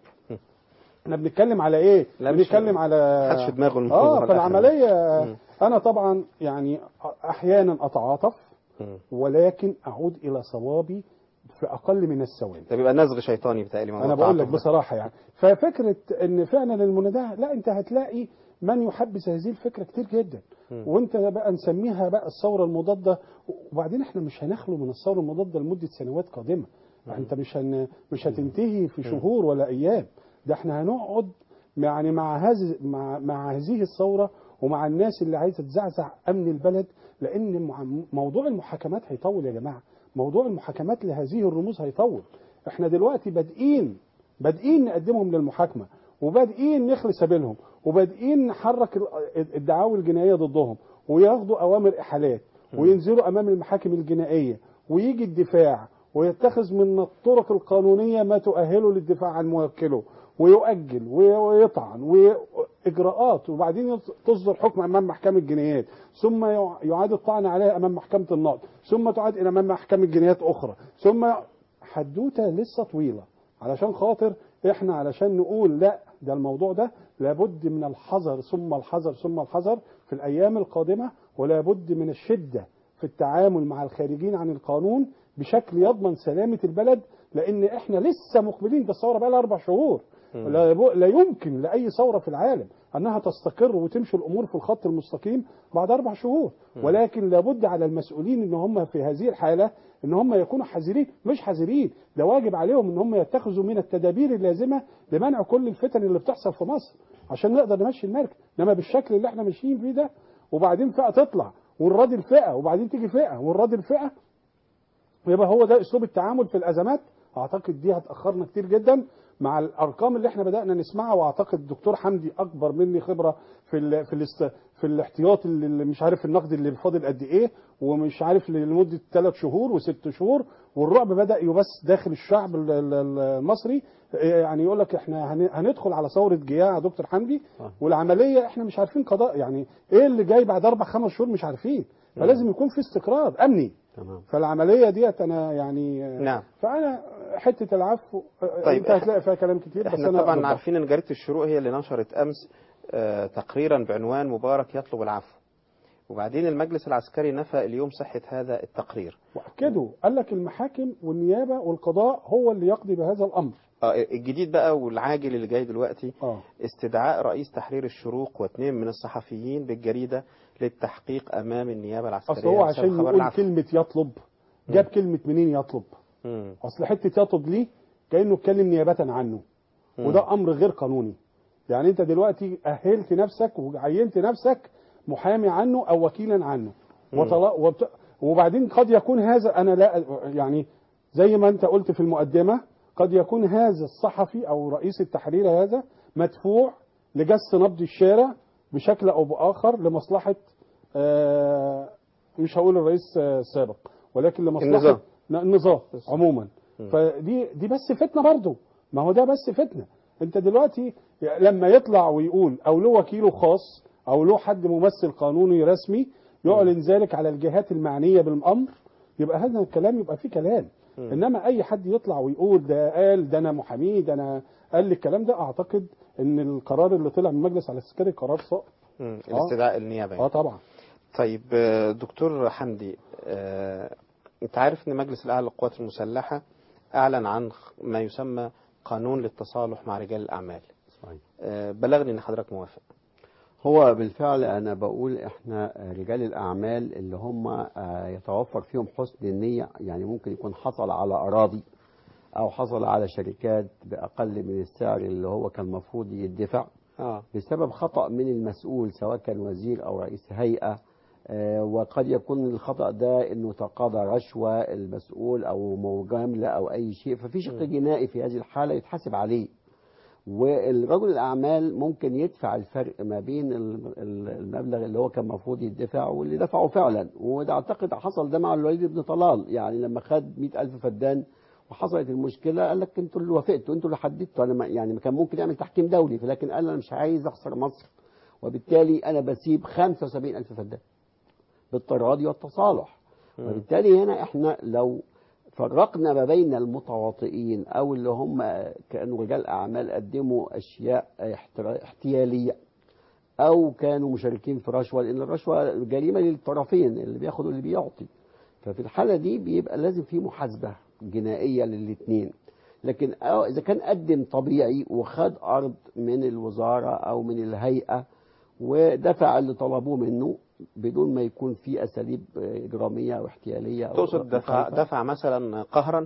احنا بنتكلم على ايه لا مش- بنتكلم على محدش في دماغه المفروض اه على الآخر. فالعمليه مم. انا طبعا يعني احيانا اتعاطف مم. ولكن اعود الى صوابي في اقل من الثواني ده بيبقى نزغ شيطاني بتهيألي موضوع انا بقول لك التعاطف ده. بصراحه يعني ففكره ان فعلا المناداه لا انت هتلاقي من يحبس هذه الفكره كتير جدا مم. وانت بقى نسميها بقى الثوره المضاده وبعدين احنا مش هنخلو من الثوره المضاده لمده سنوات قادمه انت مش هن مش هتنتهي في شهور ولا ايام ده احنا هنقعد يعني مع هذه مع, مع هذه الثوره ومع الناس اللي عايزه تزعزع امن البلد لان مع- موضوع المحاكمات هيطول يا جماعه موضوع المحاكمات لهذه الرموز هيطول احنا دلوقتي بادئين بادئين نقدمهم للمحاكمه وبادئين نخلي سبيلهم وبادئين نحرك ال- الدعاوى الجنائيه ضدهم وياخدوا اوامر احالات وينزلوا امام المحاكم الجنائيه ويجي الدفاع ويتخذ من الطرق القانونيه ما تؤهله للدفاع عن موكله ويؤجل وي- ويطعن واجراءات وبعدين تصدر حكم امام محكمه الجنايات ثم يع- يعاد الطعن عليها امام محكمه النقض ثم تعاد الى امام محكمه جنايات اخرى ثم حدوته لسه طويله علشان خاطر احنا علشان نقول لا ده الموضوع ده لابد من الحذر ثم الحذر ثم الحذر في الايام القادمه ولابد من الشده في التعامل مع الخارجين عن القانون بشكل يضمن سلامه البلد لان احنا لسه مقبلين ده الثوره بقى لها اربع شهور لا, يبو- لا يمكن لاي ثوره في العالم انها تستقر وتمشي الامور في الخط المستقيم بعد اربع شهور ولكن لابد على المسؤولين ان هم في هذه الحاله ان هم يكونوا حذرين مش حذرين ده واجب عليهم ان هم يتخذوا من التدابير اللازمه لمنع كل الفتن اللي بتحصل في مصر عشان نقدر نمشي المركب انما بالشكل اللي احنا ماشيين فيه ده وبعدين فئه تطلع ونراد فئه وبعدين تيجي فئه ونراد فئه يبقى هو ده اسلوب التعامل في الازمات اعتقد دي هتاخرنا كتير جدا مع الارقام اللي احنا بدانا نسمعها واعتقد الدكتور حمدي اكبر مني خبره في ال في الاست في الاحتياطي اللي مش عارف النقد اللي فاضل قد ايه ومش عارف لمده ثلاث شهور وست شهور والرعب بدا يبث داخل الشعب ال- ال- ال- المصري يعني يقول لك احنا هن- هندخل على ثوره جياع يا دكتور حمدي والعمليه احنا مش عارفين قضاء يعني ايه اللي جاي بعد اربع خمس شهور مش عارفين فلازم يكون في استقرار امني تمام فالعمليه ديت انا يعني نعم. فانا حته العفو طيب، انت هتلاقي فيها كلام كتير بس احنا انا طبعا ضدها. عارفين ان جريده الشروق هي اللي نشرت امس آه، تقريرا بعنوان مبارك يطلب العفو وبعدين المجلس العسكري نفى اليوم صحه هذا التقرير واكدوا قال لك المحاكم والنيابه والقضاء هو اللي يقضي بهذا الامر آه، الجديد بقى والعاجل اللي جاي دلوقتي اه استدعاء رئيس تحرير الشروق واثنين من الصحفيين بالجريده للتحقيق امام النيابه العسكريه اصل هو بسبب عشان خبر يقول العفو. كلمه يطلب جاب كلمه منين يطلب مم. اصل حته يطلب ليه كانه اتكلم نيابه عنه مم. وده امر غير قانوني يعني انت دلوقتي اهلت نفسك وعينت نفسك محامي عنه او وكيلا عنه مم. وطلا وبت... وبعدين قد يكون هذا انا لا يعني زي ما انت قلت في المقدمه قد يكون هذا الصحفي او رئيس التحرير هذا مدفوع لجس نبض الشارع بشكل او باخر لمصلحه آه مش هقول الرئيس آه، السابق ولكن لمصلحه النظام. لا، النظام عموما مم. فدي دي بس فتنه برضه ما هو ده بس فتنه انت دلوقتي لما يطلع ويقول او له وكيله خاص او له حد ممثل قانوني رسمي يعلن ذلك على الجهات المعنيه بالامر يبقى هذا الكلام يبقى فيه كلام مم. انما اي حد يطلع ويقول ده قال ده انا محامي ده انا قال لي الكلام ده اعتقد ان القرار اللي طلع من المجلس العسكري قرار صائب مم. آه. الاستدعاء النيابه يعني. اه طبعا طيب آه، دكتور حمدي آه، انت عارف ان مجلس الاعلى للقوات المسلحه اعلن عن خ- ما يسمى قانون للتصالح مع رجال الاعمال صحيح. آه، بلغني ان حضرتك موافق هو بالفعل انا بقول احنا رجال الاعمال اللي هم آه، يتوفر فيهم حسن النيه يعني ممكن يكون حصل على اراضي او حصل على شركات باقل من السعر اللي هو كان المفروض يدفع اه بسبب خطا من المسؤول سواء كان وزير او رئيس هيئه آه، وقد يكون الخطا ده انه تقاضى رشوه المسؤول او مجامله او اي شيء ففي شق جنائي في هذه الحاله يتحاسب عليه والرجل الاعمال ممكن يدفع الفرق ما بين ال- ال- المبلغ اللي هو كان المفروض يدفع واللي دفعه فعلا وده اعتقد حصل ده مع الوليد بن طلال يعني لما خد مئة ألف فدان وحصلت المشكله قال لك انتوا اللي وافقتوا انتوا اللي حددتوا انا ما- يعني كان ممكن يعمل تحكيم دولي لكن قال انا مش عايز اخسر مصر وبالتالي انا بسيب 75 ألف فدان بالتراضي والتصالح وبالتالي هنا احنا لو فرقنا ما بين المتواطئين او اللي هم كانوا رجال اعمال قدموا اشياء احترا- احتياليه او كانوا مشاركين في رشوه لان الرشوه جريمه للطرفين اللي بياخد واللي بيعطي ففي الحاله دي بيبقى لازم في محاسبه جنائيه للاثنين لكن أو اذا كان قدم طبيعي وخد ارض من الوزاره او من الهيئه ودفع اللي طلبوه منه بدون ما يكون في اساليب اجراميه او احتياليه أو تقصد دفع مخالفة. دفع مثلا قهرا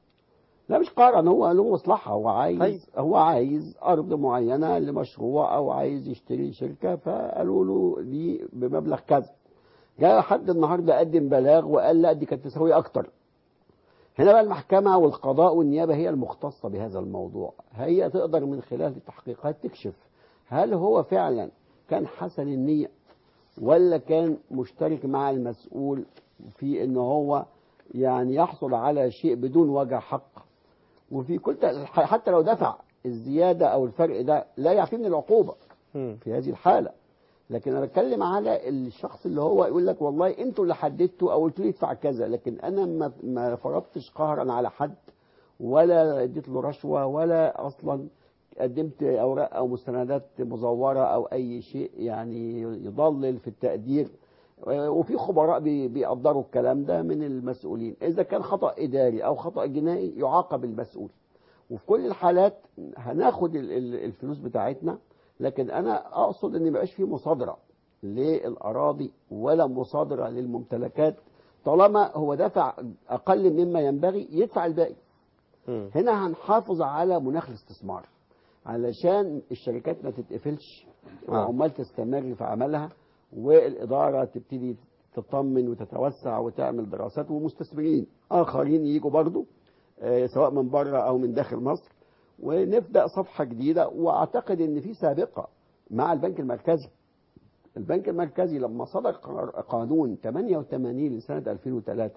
لا مش قارن هو له مصلحة هو عايز طيب. هو عايز أرض معينة لمشروع أو عايز يشتري شركة فقالوا له دي بمبلغ كذا جاء حد النهاردة قدم بلاغ وقال لا دي كانت تساوي أكتر هنا بقى المحكمة والقضاء والنيابة هي المختصة بهذا الموضوع هي تقدر من خلال التحقيقات تكشف هل هو فعلا كان حسن النية ولا كان مشترك مع المسؤول في ان هو يعني يحصل على شيء بدون وجه حق وفي كل حتى لو دفع الزيادة أو الفرق ده لا يعفيه من العقوبة في هذه الحالة لكن أنا بتكلم على الشخص اللي هو يقول لك والله أنتوا اللي حددتوا أو قلتوا لي ادفع كذا لكن أنا ما ما فرضتش قهرا على حد ولا اديت له رشوة ولا أصلا قدمت أوراق أو مستندات مزورة أو أي شيء يعني يضلل في التقدير وفي خبراء بي- بيقدروا الكلام ده من المسؤولين إذا كان خطأ إداري أو خطأ جنائي يعاقب المسؤول وفي كل الحالات هناخد ال- ال- الفلوس بتاعتنا لكن أنا أقصد إن ميبقاش في مصادرة للأراضي ولا مصادرة للممتلكات طالما هو دفع أقل مما ينبغي يدفع الباقي هنا هنحافظ على مناخ الاستثمار علشان الشركات ما تتقفلش آه. والعمال تستمر في عملها والإدارة تبتدي تطمن وتتوسع وتعمل دراسات ومستثمرين آخرين يجوا برضو آه، سواء من بره أو من داخل مصر ونبدأ صفحة جديدة وأعتقد إن في سابقة مع البنك المركزي البنك المركزي لما صدر قرار- قانون 88 لسنة 2003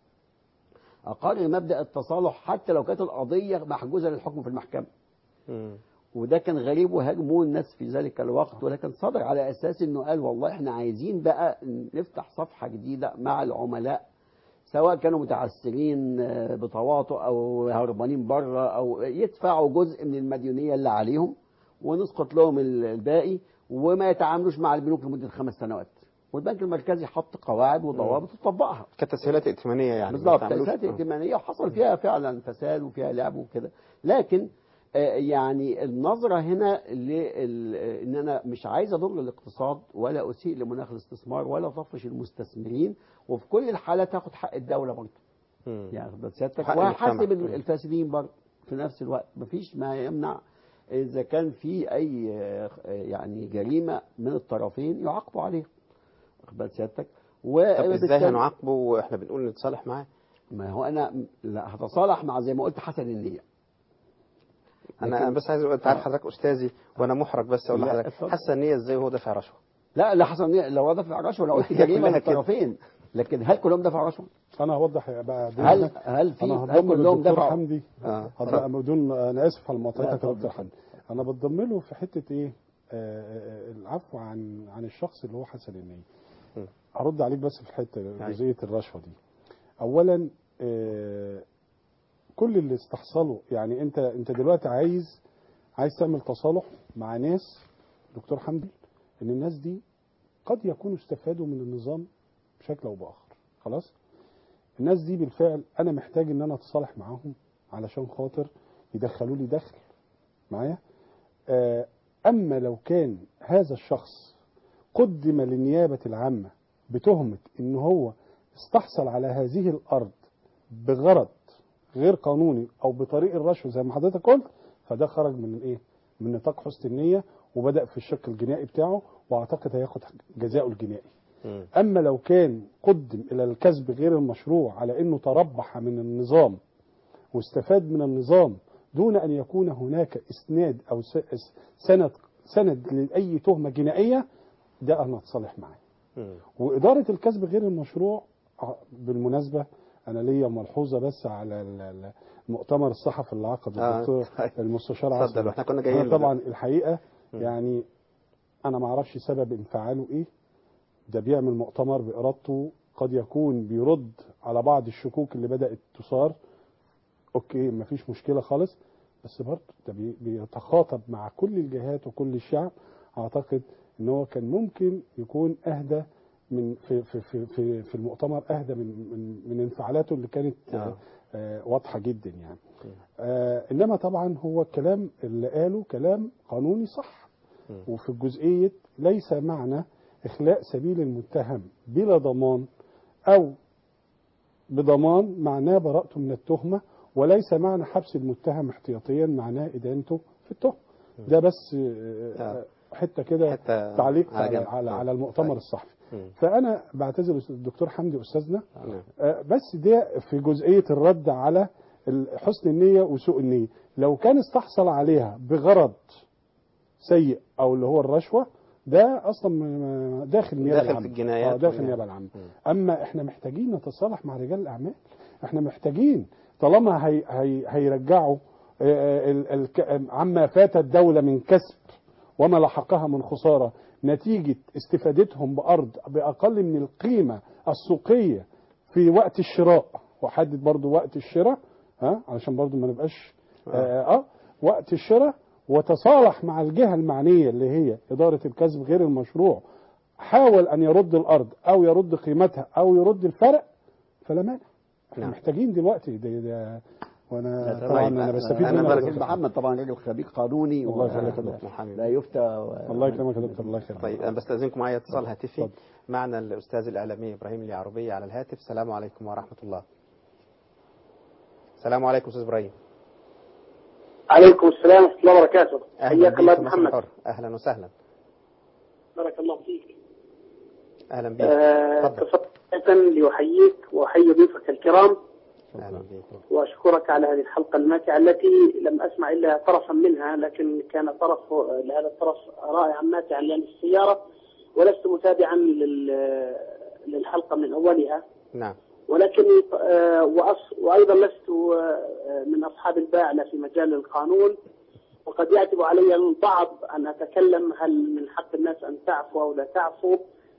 أقر مبدأ التصالح حتى لو كانت القضية محجوزة للحكم في المحكمة وده كان غريب وهاجموه الناس في ذلك الوقت ولكن صدر على اساس انه قال والله احنا عايزين بقى نفتح صفحه جديده مع العملاء سواء كانوا متعسرين آه، بتواطؤ او هربانين بره او يدفعوا جزء من المديونيه اللي عليهم ونسقط لهم ال- الباقي وما يتعاملوش مع البنوك لمده خمس سنوات والبنك المركزي حط قواعد وضوابط وطبقها كانت تسهيلات ائتمانيه يعني ما بالظبط تعملوش- تأسيسات آه. ائتمانيه وحصل فيها فعلا فساد وفيها لعب وكده لكن آه، يعني النظرة هنا لل... آه، ان انا مش عايز اضر الاقتصاد ولا اسيء لمناخ الاستثمار ولا اطفش المستثمرين وفي كل الحالات هاخد حق الدولة برضه يعني خد سيادتك حق وهحاسب المجتمع. ال- الفاسدين برضه في نفس الوقت مفيش ما يمنع اذا كان في اي آه، يعني جريمة من الطرفين يعاقبوا عليها واخد بال سيادتك طب ازاي وبالتالي- هنعاقبه واحنا بنقول نتصالح معاه ما هو انا لا هتصالح مع زي ما قلت حسن النية انا لكن- أنا بس عايز اقول انت عارف آه. حضرتك استاذي وانا محرج بس اقول لا، لحضرتك اتفضل. حاسه النيه ازاي وهو دافع رشوه لا لا حسن النية لو دفع رشوه لو قلت هي جريمه من كلها كده. الطرفين لكن هل كلهم دفعوا رشوه؟ انا هوضح بقى هل هل في انا هل هضم كلهم الدكتور دفعوا؟ حمدي آه. هضم- بدون انا اسف على لا، مقاطعتك يا اتفضل. دكتور حمدي انا بتضم له في حته ايه آه، آه، العفو عن عن الشخص اللي هو حسن النيه هرد عليك بس في الحته جزئيه الرشوه دي اولا آه، كل اللي استحصلوا يعني انت انت دلوقتي عايز عايز تعمل تصالح مع ناس دكتور حمدي ان الناس دي قد يكونوا استفادوا من النظام بشكل او باخر خلاص الناس دي بالفعل انا محتاج ان انا اتصالح معاهم علشان خاطر يدخلوا لي دخل معايا آه، اما لو كان هذا الشخص قدم للنيابه العامه بتهمه ان هو استحصل على هذه الارض بغرض غير قانوني او بطريق الرشوه زي ما حضرتك قلت فده خرج من ايه من نطاق حسن النيه وبدا في الشق الجنائي بتاعه واعتقد هياخد جزاؤه الجنائي اما لو كان قدم الى الكسب غير المشروع على انه تربح من النظام واستفاد من النظام دون ان يكون هناك اسناد او س- س- سند سند لاي تهمه جنائيه ده انا اتصالح معاه وإدارة الكسب غير المشروع ع- بالمناسبة أنا ليا ملحوظة بس على ال- ال- المؤتمر الصحفي اللي عقده آه. الدكتور المستشار اتفضل، عاصم واحنا كنا جايين أنا له طبعا ده. الحقيقة مم. يعني أنا ما أعرفش سبب انفعاله إيه ده بيعمل مؤتمر بإرادته قد يكون بيرد على بعض الشكوك اللي بدأت تثار أوكي مفيش مشكلة خالص بس برضه ده بي- بيتخاطب مع كل الجهات وكل الشعب أعتقد ان هو كان ممكن يكون اهدى من في في في في, في المؤتمر اهدى من من من انفعالاته اللي كانت آه. آه واضحه جدا يعني آه انما طبعا هو الكلام اللي قاله كلام قانوني صح وفي الجزئيه ليس معنى اخلاء سبيل المتهم بلا ضمان او بضمان معناه براءته من التهمه وليس معنى حبس المتهم احتياطيا معناه ادانته في التهمه ده بس آه، حته كده حتة تعليق على على جنب. على, آه. على المؤتمر طيب. الصحفي مم. فانا بعتذر الدكتور حمدي استاذنا نعم. آه، بس ده في جزئيه الرد على ال- حسن النيه وسوء النيه لو كان استحصل عليها بغرض سيء او اللي هو الرشوه ده اصلا م- م- داخل النيابه داخل في العامه الجنايات آه، داخل والنيابة. النيابه العامه اما احنا محتاجين نتصالح مع رجال الاعمال احنا محتاجين طالما هي هي هيرجعوا آه، ال- ال- عما فات الدوله من كسب وما لحقها من خساره نتيجه استفادتهم بارض باقل من القيمه السوقيه في وقت الشراء وحدد برضو وقت الشراء ها علشان برضو ما نبقاش آه, اه وقت الشراء وتصالح مع الجهه المعنيه اللي هي اداره الكسب غير المشروع حاول ان يرد الارض او يرد قيمتها او يرد الفرق فلا مانع احنا نعم. محتاجين دلوقتي ده, ده وانا طبعا طيب، انا بستفيد انا منك بارك يا دكتور. محمد طبعا راجل خبير قانوني الله و- يخليك يا دكتور. محمد. لا يفتى و- الله يكرمك يا دكتور الله يخليك طيب انا بستاذنكم معايا اتصال هاتفي معنا الاستاذ الاعلامي ابراهيم اليعربي على الهاتف السلام عليكم ورحمه الله السلام عليكم استاذ ابراهيم عليكم السلام ورحمة الله وبركاته اهلا حياك الله بيك يا في مصر محمد الحر اهلا وسهلا بارك الله فيك اهلا بيك آه، اتفضل تفضل لأحييك وأحيي ضيوفك الكرام اهلا بيك وأشكرك على هذه الحلقة الماتعة التي لم أسمع إلا طرفا منها لكن كان طرف لهذا الطرف رائعا ماتعا لأن السيارة ولست متابعا لل- للحلقة من أولها نعم ولكن آه، وأص- وأيضا لست آه، من أصحاب الباعلة في مجال القانون وقد يعتب علي البعض أن أتكلم هل من حق الناس أن تعفو أو لا تعفو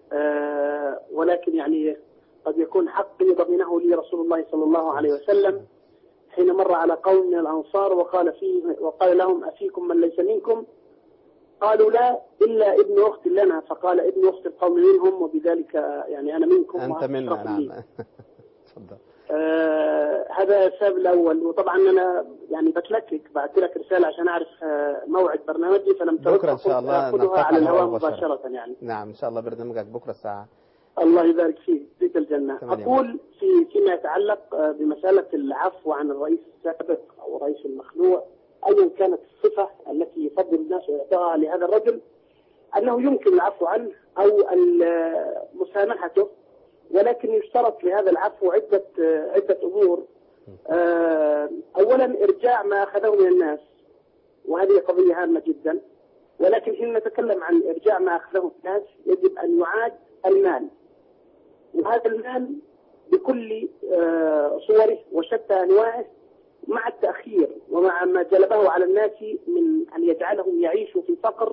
آه، ولكن يعني قد يكون حقي ضمنه لي رسول الله صلى الله عليه وسلم حين مر على قوم من الأنصار وقال فيه وقال لهم أفيكم من ليس منكم قالوا لا إلا ابن أخت لنا فقال ابن أخت القوم منهم وبذلك يعني أنا منكم انت وأشرف منا لي. نعم اتفضل آه هذا السبب الأول وطبعا أنا يعني بتلكك بعت لك رسالة عشان أعرف آه موعد برنامجي فلم تعد بكره ان شاء الله أخذها نلتقي على الهواء مباشرة. مباشرة يعني نعم ان شاء الله برنامجك بكره الساعه الله يبارك فيك فيك الجنة ثمانية أقول في فيما يتعلق آه، بمسألة العفو عن الرئيس السابق أو الرئيس المخلوع أيا كانت الصفة التي يفضل الناس إعطائها لهذا الرجل أنه يمكن العفو عنه أو ال- آه، مسامحته ولكن يشترط لهذا العفو عدة آه، عدة أمور آه، أولا إرجاع ما أخذه من الناس وهذه قضية هامة جدا ولكن حين نتكلم عن إرجاع ما أخذه من الناس يجب أن يعاد المال وهذا المال بكل آه، صوره وشتى أنواعه مع التأخير ومع ما جلبه على الناس من أن يجعلهم يعيشوا في فقر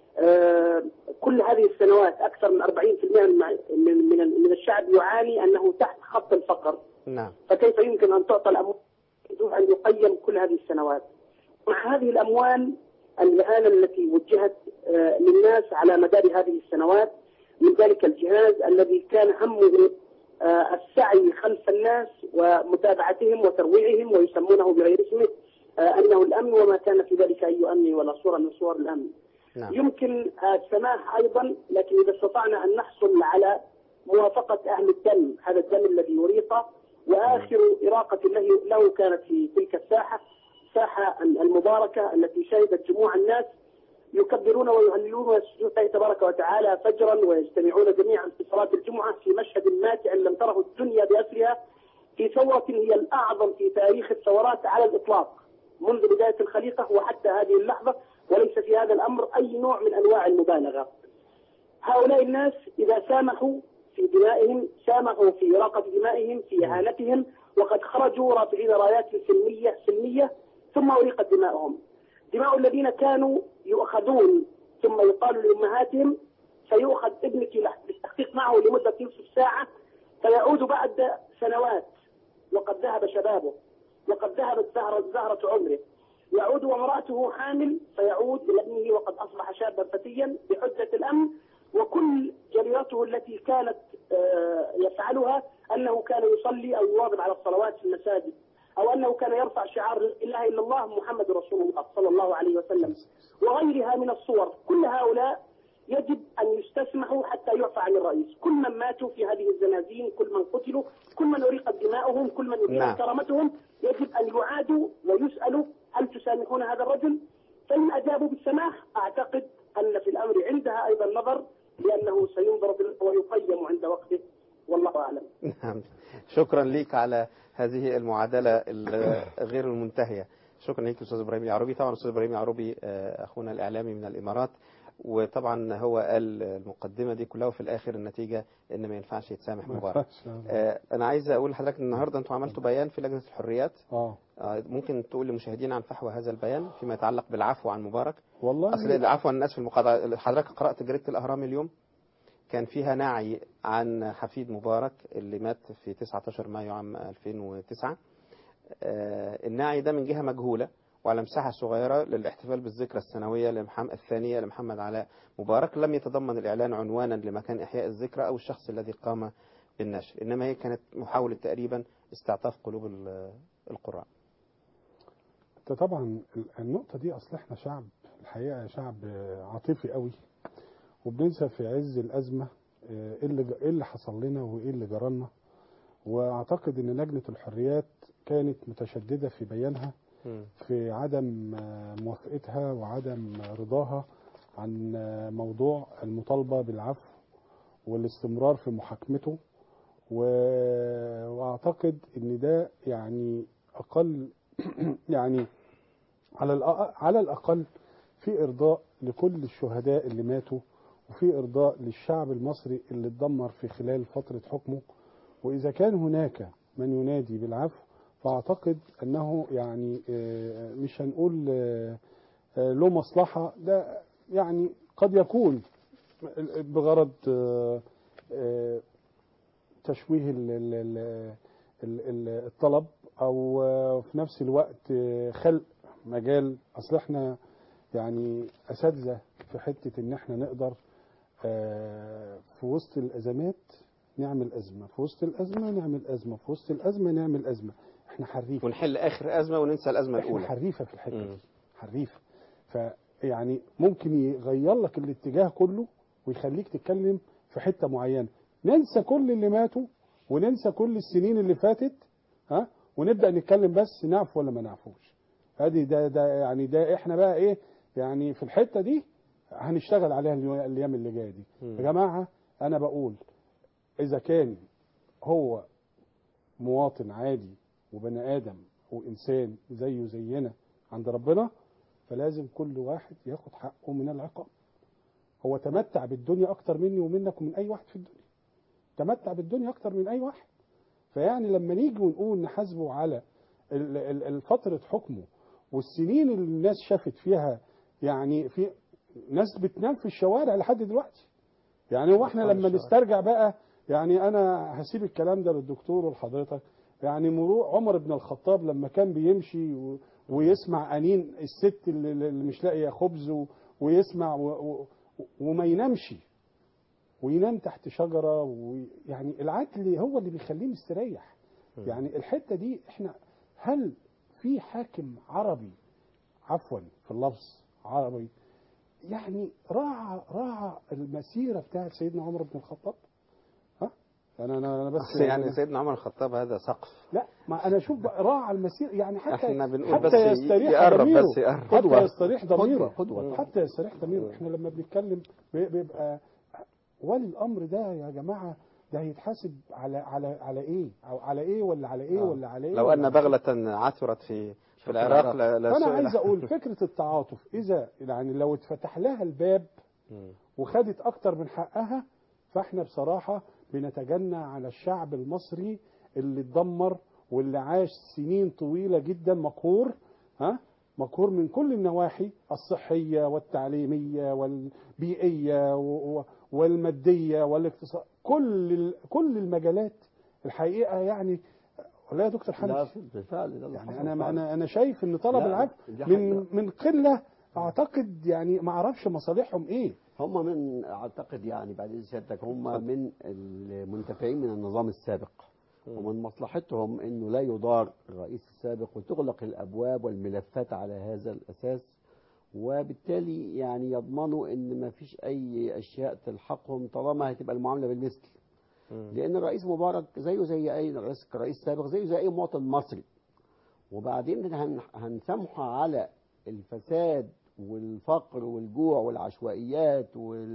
آه، كل هذه السنوات أكثر من 40% من من من من الشعب يعاني أنه تحت خط الفقر نعم فكيف يمكن أن تعطى الأموال بدون أن يقيم كل هذه السنوات مع هذه الأموال الإهانة التي وجهت آه، للناس على مدار هذه السنوات من ذلك الجهاز الذي كان همه آه، السعي خلف الناس ومتابعتهم وترويعهم ويسمونه بغير اسمه آه، أنه الأمن وما كان في ذلك أي أمن ولا صورة من صور الأمن نعم يمكن السماح أيضا لكن إذا استطعنا أن نحصل على موافقة أهل الدم هذا الدم الذي يريق وآخر إراقة له, له كانت في تلك الساحة ساحة المباركة التي شهدت جموع الناس يكبرون ويهللون ويسجدون الله تبارك وتعالى فجرا ويجتمعون جميعا في صلاة الجمعة في مشهد ماتع لم تره الدنيا بأسرها في ثورة هي الأعظم في تاريخ الثورات على الإطلاق منذ بداية الخليقة وحتى هذه اللحظة وليس في هذا الأمر أي نوع من أنواع المبالغة هؤلاء الناس إذا سامحوا في دمائهم سامحوا في إراقة دمائهم في إهانتهم وقد خرجوا رافعين رايات سلمية سلمية ثم أريقت دماؤهم دماء الذين كانوا يؤخذون ثم يقال لأمهاتهم سيؤخذ ابنك للتحقيق معه لمدة نصف ساعة فيعود بعد سنوات وقد ذهب شبابه وقد ذهبت زهرة, زهرة عمره يعود وامرأته حامل فيعود إلى ابنه وقد أصبح شابا فتيا بحجة الأمن وكل جريرته التي كانت آه، يفعلها أنه كان يصلي أو يواظب على الصلوات في المساجد أو أنه كان يرفع شعار لا إله إلا الله محمد رسول الله صلى الله عليه وسلم وغيرها من الصور كل هؤلاء يجب أن يستسمحوا حتى يعفى عن الرئيس كل من ماتوا في هذه الزنازين كل من قتلوا كل من أريقت دماؤهم كل من أريقت نعم. كرامتهم يجب أن يعادوا ويسألوا هل تسامحون هذا الرجل فإن أجابوا بالسماح أعتقد أن في الأمر عندها أيضا نظر لأنه سينظر بال- ويقيم عند وقته والله أعلم نعم شكرا ليك على هذه المعادلة ال- غير المنتهية شكرا ليك أستاذ إبراهيم العروبي طبعا أستاذ إبراهيم العروبي آه، أخونا الإعلامي من الإمارات وطبعا هو قال المقدمة دي كلها وفي الآخر النتيجة إن ما ينفعش يتسامح ما مبارك ينفعش. آه، أنا عايز أقول لحضرتك إن النهاردة أنتوا عملتوا بيان في لجنة الحريات اه آه، ممكن تقول للمشاهدين عن فحوى هذا البيان فيما يتعلق بالعفو عن مبارك والله أصل العفو عن الناس في المقاطعة حضرتك قرأت جريدة الأهرام اليوم كان فيها نعي عن حفيد مبارك اللي مات في 19 مايو عام 2009 آه، النعي ده من جهة مجهولة وعلى مساحة صغيرة للاحتفال بالذكرى السنوية لمحم... الثانية لمحمد علاء مبارك لم يتضمن الإعلان عنوانا لمكان إحياء الذكرى أو الشخص الذي قام بالنشر إنما هي كانت محاولة تقريبا استعطاف قلوب ال- القراء انت طبعا ال- النقطة دي اصل احنا شعب الحقيقة شعب آه، عاطفي قوي وبننسى في عز الأزمة آه، ايه اللي ايه اللي حصل لنا وايه اللي جرالنا واعتقد ان لجنة الحريات كانت متشددة في بيانها في عدم آه، موافقتها وعدم رضاها عن آه، موضوع المطالبة بالعفو والاستمرار في محاكمته و- واعتقد ان ده يعني اقل يعني على الأقل على الاقل في ارضاء لكل الشهداء اللي ماتوا وفي ارضاء للشعب المصري اللي اتدمر في خلال فترة حكمه واذا كان هناك من ينادي بالعفو فاعتقد انه يعني آه، مش هنقول آه، آه، له مصلحة ده يعني قد يكون بغرض آه، آه، تشويه ال- ال- ال- ال- ال- الطلب او آه، في نفس الوقت آه، خلق مجال اصل احنا يعني اساتذه في حته ان احنا نقدر آه، في وسط الازمات نعمل ازمه في وسط الازمه نعمل ازمه في وسط الازمه نعمل ازمه احنا حريفه ونحل اخر ازمه وننسى الازمه احنا الاولى حريفه في الحته دي حريفه فيعني ممكن يغير لك الاتجاه كله ويخليك تتكلم في حته معينه ننسى كل اللي ماتوا وننسى كل السنين اللي فاتت ها ونبدا نتكلم بس نعفو ولا ما نعفوش ادي ده ده يعني ده احنا بقى ايه يعني في الحته دي هنشتغل عليها اليو- الايام اللي جايه دي يا جماعه انا بقول اذا كان هو مواطن عادي وبني ادم وانسان زيه زينا عند ربنا فلازم كل واحد ياخد حقه من العقاب هو تمتع بالدنيا اكتر مني ومنك ومن اي واحد في الدنيا تمتع بالدنيا اكتر من اي واحد فيعني لما نيجي ونقول نحاسبه على ال- ال- ال- فترة حكمه والسنين اللي الناس شافت فيها يعني في ناس بتنام في الشوارع لحد دلوقتي يعني هو احنا لما نسترجع بقى يعني انا هسيب الكلام ده للدكتور ولحضرتك يعني مرور عمر بن الخطاب لما كان بيمشي و- ويسمع انين الست اللي اللي مش لاقيه خبز و- ويسمع و- و- وما ينامش وينام تحت شجره ويعني العدل هو اللي بيخليه مستريح يعني الحته دي احنا هل في حاكم عربي عفوا في اللفظ عربي يعني راعى راعى المسيره بتاعت سيدنا عمر بن الخطاب ها انا انا أنا بس بس يعني سيدنا عمر الخطاب هذا سقف لا ما انا اشوف بقى راعى المسير يعني حتى احنا بنقول حتى بس يستريح يقرب ضميره بس يقرب. حتى قدوة. يستريح قدوة، ضميره قدوة. حتى يستريح ضميره احنا لما بنتكلم بي- بيبقى ولي الامر ده يا جماعه ده هيتحاسب على على على ايه أو على ايه ولا على ايه ولا على ايه لو ولا ان على إيه؟ بغله عثرت في في العراق لا لا فانا سئل. عايز اقول فكره التعاطف اذا يعني لو اتفتح لها الباب وخدت اكتر من حقها فاحنا بصراحه بنتجنى على الشعب المصري اللي اتدمر واللي عاش سنين طويله جدا مقهور ها مقهور من كل النواحي الصحيه والتعليميه والبيئيه و- و- والماديه والاقتصاد كل ال- كل المجالات الحقيقه يعني ولا يا دكتور حمدي لا بالفعل ده اللي يعني حصل انا فعلا. انا انا شايف ان طلب لا، العفو دي من حاجة. من قله اعتقد يعني ما اعرفش مصالحهم ايه هم من اعتقد يعني بعد اذن سيادتك هم من المنتفعين من النظام السابق ومن مصلحتهم انه لا يضار الرئيس السابق وتغلق الابواب والملفات على هذا الاساس وبالتالي يعني يضمنوا ان ما فيش اي اشياء تلحقهم طالما هتبقى المعامله بالمثل لان الرئيس مبارك زيه زي اي رئيس رئيس سابق زيه زي اي مواطن مصري وبعدين هن هنسامحه على الفساد والفقر والجوع والعشوائيات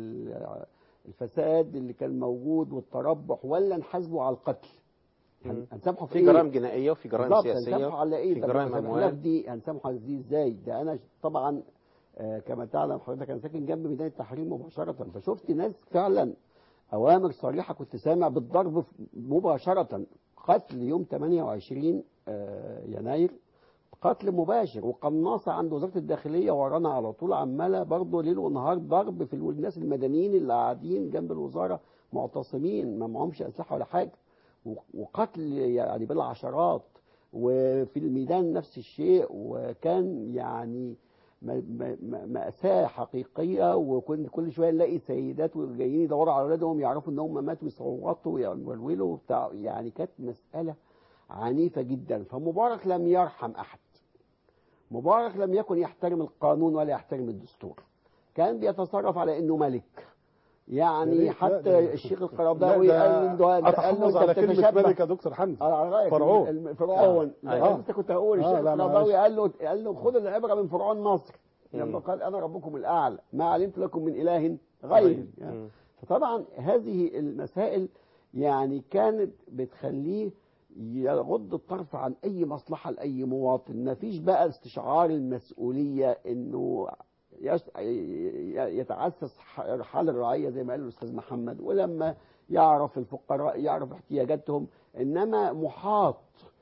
والفساد اللي كان موجود والتربح ولا نحاسبه على القتل هن- هنسامحه في إيه؟ جرائم جنائيه وفي جرائم بالظبط، سياسيه هنسامحه على ايه في طب جرائم لما سامحناه اموال في دي هنسامحه في دي ازاي ده انا طبعا آه، كما تعلم حضرتك انا ساكن جنب ميدان التحرير مباشره فشفت ناس فعلا اوامر صريحه كنت سامع بالضرب في- مباشره قتل يوم 28 آه، يناير قتل مباشر وقناصه عند وزاره الداخليه ورانا على طول عماله برضه ليل ونهار ضرب في الناس المدنيين اللي قاعدين جنب الوزاره معتصمين ما معهمش اسلحه ولا حاجه و- وقتل يعني بالعشرات وفي الميدان نفس الشيء وكان يعني م- م- م- مأساة حقيقية وكنت كل شوية نلاقي سيدات جايين يدوروا على أولادهم يعرفوا إن هم ماتوا يصوتوا ويولولوا وبتاع يعني كانت مسألة عنيفة جدا فمبارك لم يرحم أحد مبارك لم يكن يحترم القانون ولا يحترم الدستور كان بيتصرف على إنه ملك يا يعني ريت، لا، حتى ده- الشيخ القرضاوي لا، قال ده له قال له اتحفظ انت على كلمه بتتشبه ملك يا دكتور حمدي اه على رايك فرعون الم- فرعون آه. لأن آه. انت كنت هقول الشيخ آه، لا، القرضاوي معلش. قال له قال له خذ العبره من فرعون مصر مم. لما قال انا ربكم الاعلى ما علمت لكم من اله غيري يعني مم. فطبعا هذه المسائل يعني كانت بتخليه يغض الطرف عن اي مصلحه لاي مواطن ما فيش بقى استشعار المسؤوليه انه يس- ي- يتعسس ح- حال الرعيه زي ما قال الاستاذ محمد ولما يعرف الفقراء يعرف احتياجاتهم انما محاط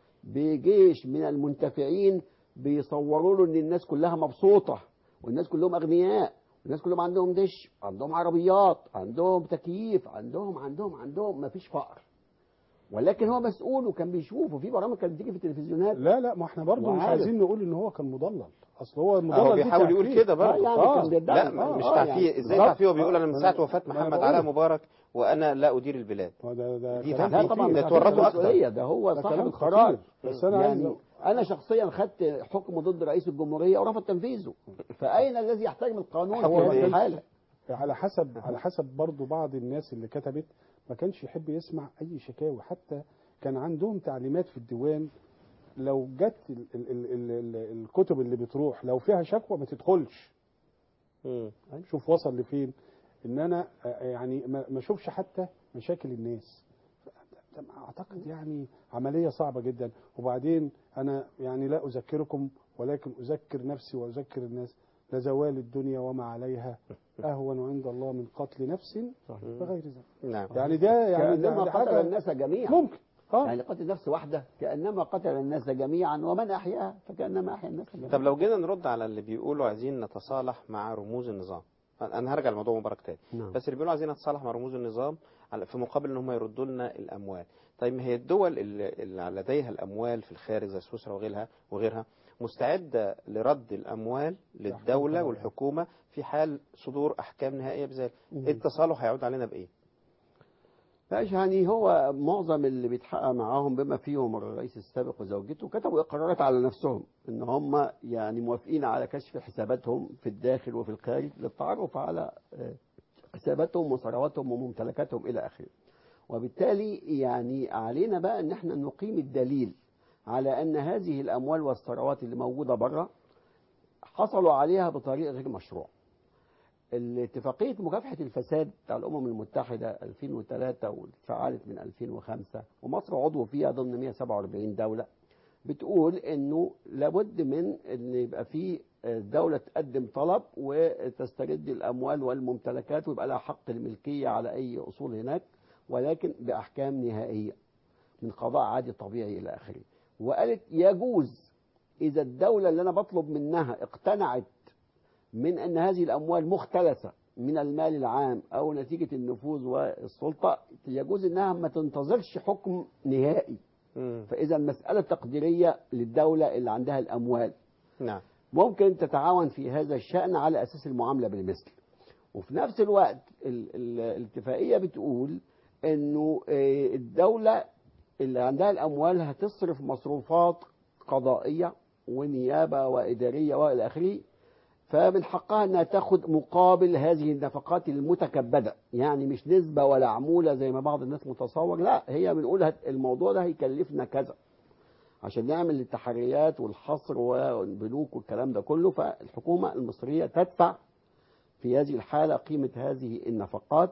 بجيش من المنتفعين بيصوروا له ان الناس كلها مبسوطه والناس كلهم اغنياء والناس كلهم عندهم دش عندهم عربيات عندهم تكييف عندهم عندهم عندهم ما فيش فقر ولكن هو مسؤول وكان بيشوف وفي برامج كانت بتيجي في التلفزيونات لا لا ما احنا برضه مش وعارف. عايزين نقول ان هو كان مضلل اصل هو المضلل هو دي بيحاول يقول تعفير. كده برضه يعني آه. كان بيدعي. لا آه، مش آه، تعفيه يعني ازاي بالظبط. تعفيه وبيقول انا من ما ساعه أنا- وفاه ما أنا محمد بقول علاء لك. مبارك وانا لا ادير البلاد هو ده ده دي كلام تعفير. لا طبعا ده مش تورطه عارف أكتر. المسؤولية ده هو ده صاحب كلام القرار خطير. بس أنا عايز يعني انا شخصيا خدت حكم ضد رئيس الجمهوريه ورفض تنفيذه فاين الذي يحترم القانون هو في هذه ما الحاله على حسب على حسب برضه بعض الناس اللي كتبت ما كانش يحب يسمع اي شكاوي حتى كان عندهم تعليمات في الديوان لو جت ال ال ال ال ال الكتب اللي بتروح لو فيها شكوى ما تدخلش مم. شوف وصل لفين ان انا آه، يعني ما ما اشوفش حتى مشاكل الناس اعتقد يعني عمليه صعبه جدا وبعدين انا يعني لا اذكركم ولكن اذكر نفسي واذكر الناس لزوال الدنيا وما عليها اهون عند الله من قتل نفس بغير ذنب نعم يعني ده يعني ده كانما ده قتل حاجه الناس جميعا ممكن اه يعني قتل نفس واحده كانما قتل الناس جميعا ومن احياها فكانما احيا الناس جميعا طب لو جينا نرد على اللي بيقولوا عايزين نتصالح مع رموز النظام انا أنا هرجع لموضوع مبارك تاني نعم. بس اللي بيقولوا عايزين نتصالح مع رموز النظام على- في مقابل ان هم يردوا لنا الاموال طيب ما هي الدول اللي اللي لديها الاموال في الخارج زي سويسرا وغيرها وغيرها مستعده لرد الاموال للدوله والحكومه في حال صدور احكام نهائيه بذلك التصالح هيعود علينا بايه ماشي يعني هو معظم اللي بيتحقق معاهم بما فيهم الرئيس السابق وزوجته كتبوا اقرارات على نفسهم ان هم يعني موافقين على كشف حساباتهم في الداخل وفي الخارج للتعرف على آه، حساباتهم وثرواتهم وممتلكاتهم الى اخره وبالتالي يعني علينا بقى ان احنا نقيم الدليل على ان هذه الاموال والثروات اللي موجوده بره حصلوا عليها بطريقه غير مشروع الاتفاقية مكافحة الفساد بتاع الأمم المتحدة 2003 واتفعلت من 2005 ومصر عضو فيها ضمن 147 دولة بتقول إنه لابد من إن يبقى في دولة تقدم طلب وتسترد الأموال والممتلكات ويبقى لها حق الملكية على أي أصول هناك ولكن بأحكام نهائية من قضاء عادي طبيعي إلى آخره وقالت يجوز إذا الدولة اللي أنا بطلب منها اقتنعت من أن هذه الأموال مختلسة من المال العام أو نتيجة النفوذ والسلطة يجوز أنها ما تنتظرش حكم نهائي فإذا المسألة تقديرية للدولة اللي عندها الأموال نعم ممكن تتعاون في هذا الشأن على أساس المعاملة بالمثل وفي نفس الوقت ال- ال- الاتفاقية بتقول أنه آه، الدولة اللي عندها الأموال هتصرف مصروفات قضائية ونيابة وإدارية وإلى آخره فمن حقها انها تاخد مقابل هذه النفقات المتكبده يعني مش نسبه ولا عموله زي ما بعض الناس متصور لا هي بنقول هت- الموضوع ده هيكلفنا كذا عشان نعمل التحريات والحصر والبنوك والكلام ده كله فالحكومه المصريه تدفع في هذه الحاله قيمه هذه النفقات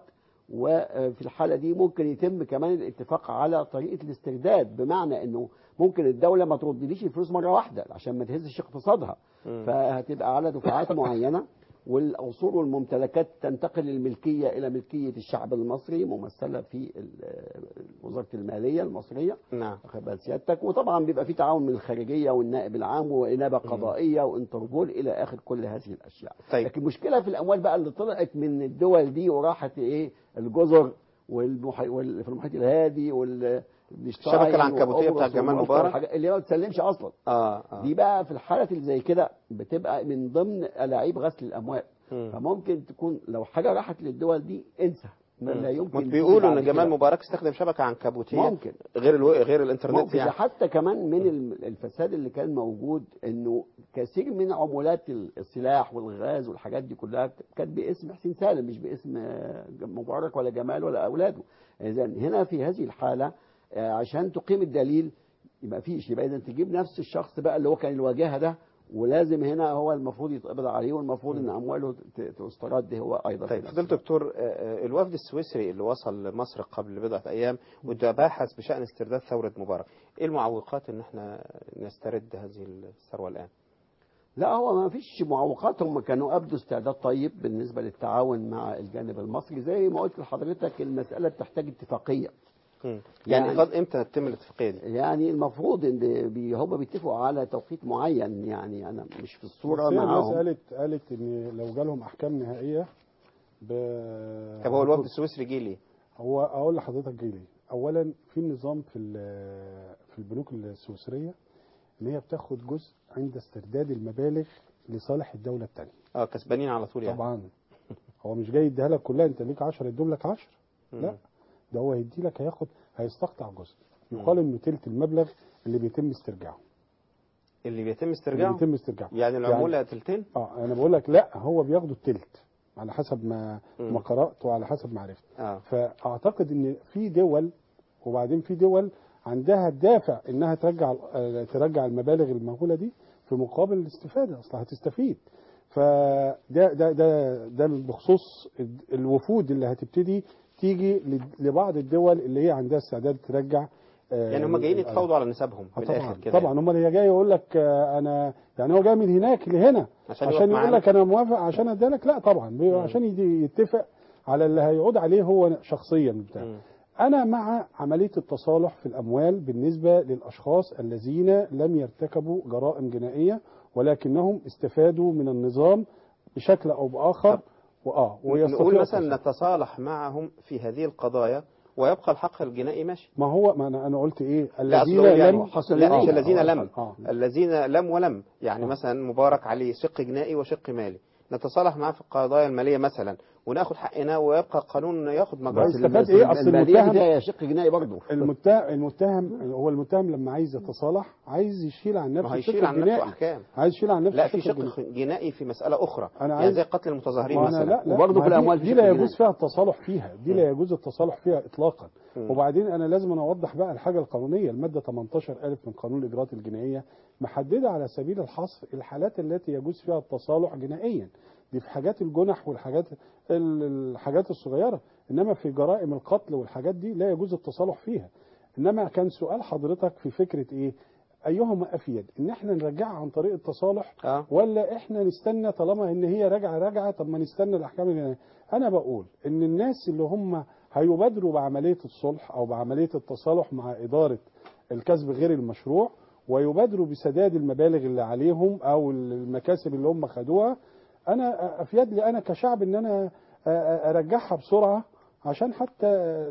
وفي الحاله دي ممكن يتم كمان الاتفاق على طريقه الاسترداد بمعنى انه ممكن الدوله ما تردليش الفلوس مره واحده عشان ما تهزش اقتصادها فهتبقى على دفعات معينه والاصول والممتلكات تنتقل الملكيه الى ملكيه الشعب المصري ممثله في ال- وزاره الماليه المصريه نعم واخد بال سيادتك وطبعا بيبقى في تعاون من الخارجيه والنائب العام وانابه قضائيه وانتربول الى اخر كل هذه الاشياء طيب. لكن المشكله في الاموال بقى اللي طلعت من الدول دي وراحت ايه الجزر والمحي... وال... في المحيط الهادي وال الشبكة العنكبوتية بتاعت جمال مبارك. والحاجات اللي هي ما بتسلمش اصلا اه اه دي بقى في الحالة اللي زي كده بتبقى من ضمن ألاعيب غسل الأموال مم. فممكن تكون لو حاجة راحت للدول دي انسى ما لا يمكن ما تيجي بيقولوا بعد ان جمال كده. مبارك استخدم شبكه عنكبوتيه ممكن. غير الو... غير الانترنت ممكن يعني حتى كمان من الم- الفساد اللي كان موجود انه كثير من عمولات ال- السلاح والغاز والحاجات دي كلها كانت باسم حسين سالم مش باسم آه، مبارك ولا جمال ولا اولاده اذا هنا في هذه الحاله آه، عشان تقيم الدليل يبقى فيش يبقى اذا تجيب نفس الشخص بقى اللي هو كان الواجهه ده ولازم هنا هو المفروض يتقبض عليه والمفروض ان امواله ت- تسترد هو ايضا طيب في نفس فضيلة دكتور آه، آه، الوفد السويسري اللي وصل لمصر قبل بضعة أيام وتباحث بشأن استرداد ثورة مبارك إيه المعوقات إن إحنا نسترد هذه الثروة الآن؟ لا هو ما فيش معوقات هم كانوا ابدوا استعداد طيب بالنسبه للتعاون مع الجانب المصري زي ما قلت لحضرتك المساله بتحتاج اتفاقيه يعني, يعني- قد إمتى تتم الاتفاقية دي؟ يعني المفروض ان بي هم بيتفقوا على توقيت معين يعني انا مش في الصوره بس هي الناس معاهم قالت قالت ان لو جالهم احكام نهائيه ب... طب هو الوفد السويسري جه ليه؟ هو اقول لحضرتك جاي ليه اولا في نظام في ال- في البنوك السويسريه ان هي بتاخد جزء عند استرداد المبالغ لصالح الدوله الثانيه اه كسبانين على طول يعني طبعا هو مش جاي يديها لك كلها انت ليك 10 يدوم لك 10 مم. لا ده هو هيدي لك هياخد هيستقطع جزء يقال انه تلت المبلغ اللي بيتم استرجاعه اللي بيتم استرجاعه؟ اللي بيتم استرجاعه يعني العمولة تلتين؟ اه انا بقول لك لا هو بياخدوا التلت على حسب ما مم. ما قرات وعلى حسب ما عرفت اه فاعتقد ان في دول وبعدين في دول عندها الدافع انها ترجع آه، ترجع المبالغ المهوله دي في مقابل الاستفاده اصلا هتستفيد فده ده ده ده بخصوص الوفود اللي هتبتدي تيجي لبعض الدول اللي هي عندها استعداد ترجع آه، يعني هم جايين آه، يتفاوضوا على نسبهم آه من طبعا الآخر كده طبعا هم اللي جاي يقول لك آه، انا يعني هو جاي من هناك لهنا عشان عشان, يقف يقول معانا. لك انا موافق عشان ادالك لا طبعا بيبقى عشان يجي يتفق على اللي هيعود عليه هو شخصيا بتاع انا مع عمليه التصالح في الاموال بالنسبه للاشخاص الذين لم يرتكبوا جرائم جنائيه ولكنهم استفادوا من النظام بشكل او باخر واه نقول ويستطيعوا مثلا التصالح. نتصالح معهم في هذه القضايا ويبقى الحق الجنائي ماشي ما هو ما انا انا قلت ايه لا الذين أصل هو يعني لم لا مش آه، الذين آه، لم آه. الذين لم ولم يعني مثلا مبارك عليه شق جنائي وشق مالي نتصالح معاه في القضايا الماليه مثلا وناخد حقنا ويبقى القانون ياخد مجراه استفاد ايه اصل المتهم ده شق جنائي برضه المتهم المتهم هو المتهم لما عايز يتصالح عايز يشيل عن نفسه ما الشق هيشيل عن نفسه الجنائي. احكام عايز يشيل عن نفسه لا في الشق شق الجنائي. جنائي في مساله اخرى أنا يعني عايز- زي قتل المتظاهرين ما أنا مثلا لا لا وبرضه ما في الأموال دي, في دي لا شق يجوز جنائي. فيها التصالح فيها دي لا يجوز التصالح فيها اطلاقا مم. وبعدين انا لازم أنا اوضح بقى الحاجه القانونيه الماده 18000 من قانون الاجراءات الجنائيه محدده على سبيل الحصر الحالات التي يجوز فيها التصالح جنائيا دي في حاجات الجنح والحاجات ال- الحاجات الصغيره انما في جرائم القتل والحاجات دي لا يجوز التصالح فيها انما كان سؤال حضرتك في فكره ايه ايهما افيد ان احنا نرجعها عن طريق التصالح آه. ولا احنا نستنى طالما ان هي راجعه راجعه طب ما نستنى الاحكام الجنائيه انا بقول ان الناس اللي هم هيبادروا بعمليه الصلح او بعمليه التصالح مع اداره الكسب غير المشروع ويبادروا بسداد المبالغ اللي عليهم او المكاسب اللي هم خدوها انا افيد لي انا كشعب ان انا ارجعها بسرعه عشان حتى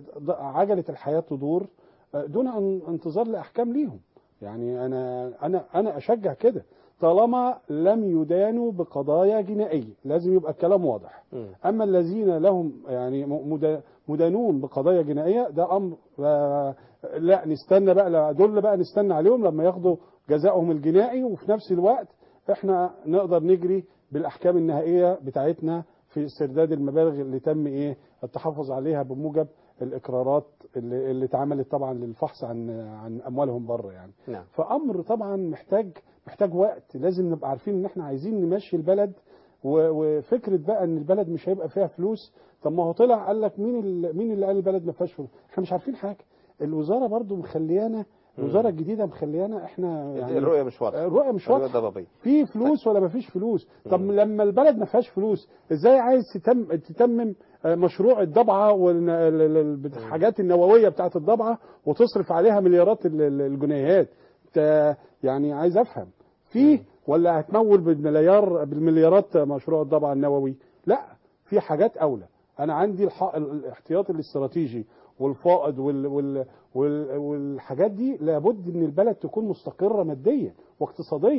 عجله الحياه تدور دون ان انتظار لاحكام ليهم يعني انا انا انا اشجع كده طالما لم يدانوا بقضايا جنائيه لازم يبقى الكلام واضح اما الذين لهم يعني مدا- مدانون بقضايا جنائيه ده امر آه، لا نستنى بقى لا دول بقى نستنى عليهم لما ياخدوا جزائهم الجنائي وفي نفس الوقت احنا نقدر نجري بالاحكام النهائيه بتاعتنا في استرداد المبالغ اللي تم ايه التحفظ عليها بموجب الاقرارات اللي, اللي اتعملت طبعا للفحص عن عن اموالهم بره يعني نعم فامر طبعا محتاج محتاج وقت لازم نبقى عارفين ان احنا عايزين نمشي البلد و- وفكره بقى ان البلد مش هيبقى فيها فلوس طب ما هو طلع قال لك مين ال- مين اللي قال البلد ما فيهاش فلوس احنا مش عارفين حاجه الوزاره برضو مخليانا الوزاره الجديده مخليانا احنا يعني الرؤيه مش واضحه الرؤيه مش الرؤيه واضحه ضبابيه في فلوس ولا ما فيش فلوس طب لما البلد ما فيهاش فلوس ازاي عايز تتم تتمم آه، مشروع الضبعه والحاجات النوويه بتاعه الضبعه وتصرف عليها مليارات ال- ال- الجنيهات انت يعني عايز افهم في ولا هتمول بالمليار بالمليارات مشروع الضبعه النووي لا في حاجات اولى انا عندي الح- الاحتياط الاستراتيجي والفائض وال وال وال والحاجات دي لابد ان البلد تكون مستقره ماديا واقتصاديا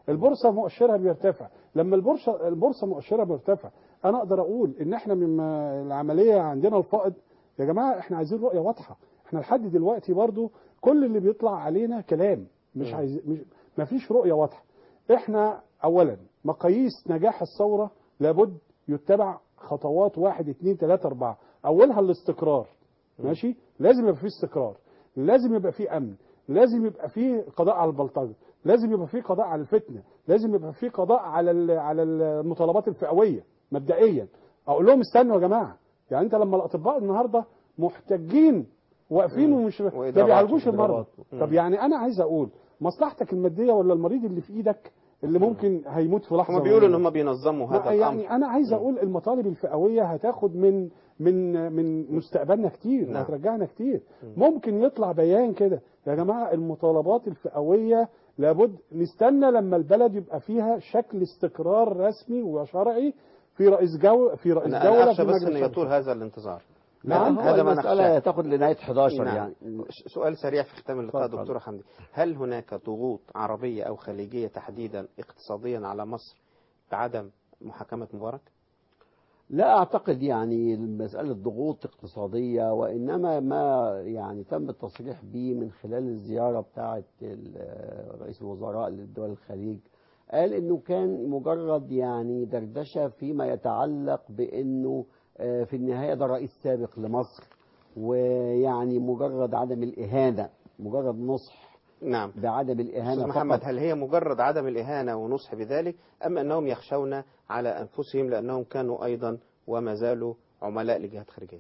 البورصه مؤشرها بيرتفع لما البورصه البورصه مؤشرها بيرتفع انا اقدر اقول ان احنا من العمليه عندنا الفائض يا جماعه احنا عايزين رؤيه واضحه احنا لحد دلوقتي برضو كل اللي بيطلع علينا كلام مش عايز مش ما فيش رؤيه واضحه احنا اولا مقاييس نجاح الثوره لابد يتبع خطوات واحد اتنين تلاته اربعه اولها الاستقرار ماشي لازم يبقى فيه استقرار لازم يبقى فيه امن لازم يبقى فيه قضاء على البلطجه لازم يبقى فيه قضاء على الفتنه لازم يبقى فيه قضاء على ال- على المطالبات الفئويه مبدئيا اقول لهم استنوا يا جماعه يعني انت لما الاطباء النهارده محتاجين واقفين ومش ما وإضرابات بيعالجوش المرضى وإضرابات. مم. طب يعني انا عايز اقول مصلحتك الماديه ولا المريض اللي في ايدك اللي ممكن هيموت في لحظه هم بيقولوا ان معينة؟ هم بينظموا هذا ما- الامر يعني انا عايز اقول المطالب الفئويه هتاخد من من من مستقبلنا كتير نعم. وهترجعنا كتير ممكن يطلع بيان كده يا جماعه المطالبات الفئويه لابد نستنى لما البلد يبقى فيها شكل استقرار رسمي وشرعي في رئيس جو في رئيس انا دوله أنا في اخشى بس مجلس ان شعب. يطول هذا الانتظار نعم، هو هذا ما المسألة نخشاه. تاخد لنهاية 11 نعم. يعني. ش- سؤال سريع في ختام اللقاء اتفضل. دكتورة حمدي هل هناك ضغوط عربية أو خليجية تحديدا اقتصاديا على مصر بعدم محاكمة مبارك؟ لا اعتقد يعني مسألة ضغوط اقتصادية وانما ما يعني تم التصريح به من خلال الزيارة بتاعة ال- رئيس الوزراء لدول الخليج قال انه كان مجرد يعني دردشة فيما يتعلق بانه آه، في النهاية ده رئيس سابق لمصر ويعني مجرد عدم الإهانة مجرد نصح نعم بعدم الإهانة أستاذ فقط محمد هل هي مجرد عدم الإهانة ونصح بذلك أم أنهم يخشون على أنفسهم لأنهم كانوا أيضا وما زالوا عملاء لجهات خارجية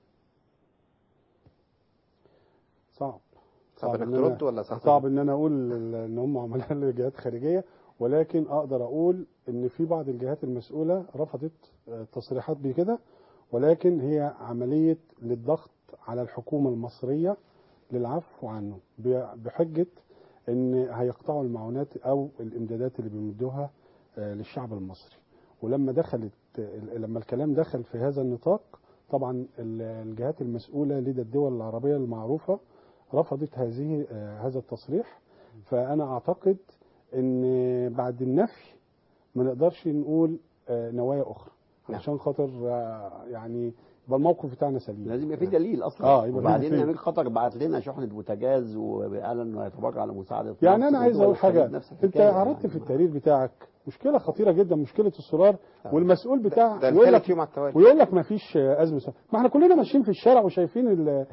صعب صعب انك إن أنا- ترد ولا صعب؟ صعب ان انا اقول ال- ان هم عملاء لجهات خارجيه ولكن اقدر اقول ان في بعض الجهات المسؤوله رفضت آه، تصريحات بكده ولكن هي عمليه للضغط على الحكومه المصريه للعفو عنه ب- بحجه ان هيقطعوا المعونات او الامدادات اللي بيمدوها آه، للشعب المصري ولما دخلت ال- لما الكلام دخل في هذا النطاق طبعا ال- الجهات المسؤوله لدى الدول العربيه المعروفه رفضت هذه آه، هذا التصريح فانا اعتقد ان بعد النفي ما نقدرش نقول آه، نوايا اخرى عشان خاطر آه، يعني يبقى الموقف بتاعنا سليم لازم يبقى في دليل اصلا اه يبقى وبعدين في امير قطر بعت لنا شحنه بوتاجاز وقال انه هيتبرع لمساعده يعني مصر انا عايز ودول اقول الخليج حاجه نفس انت الحكاية عرضت في التقرير بتاعك مشكله خطيره جدا مشكله السولار والمسؤول بتاع ده يقول الثالث لك يوم على التوالي ويقول لك ما فيش ازمه سولار. ما احنا كلنا ماشيين في الشارع وشايفين ال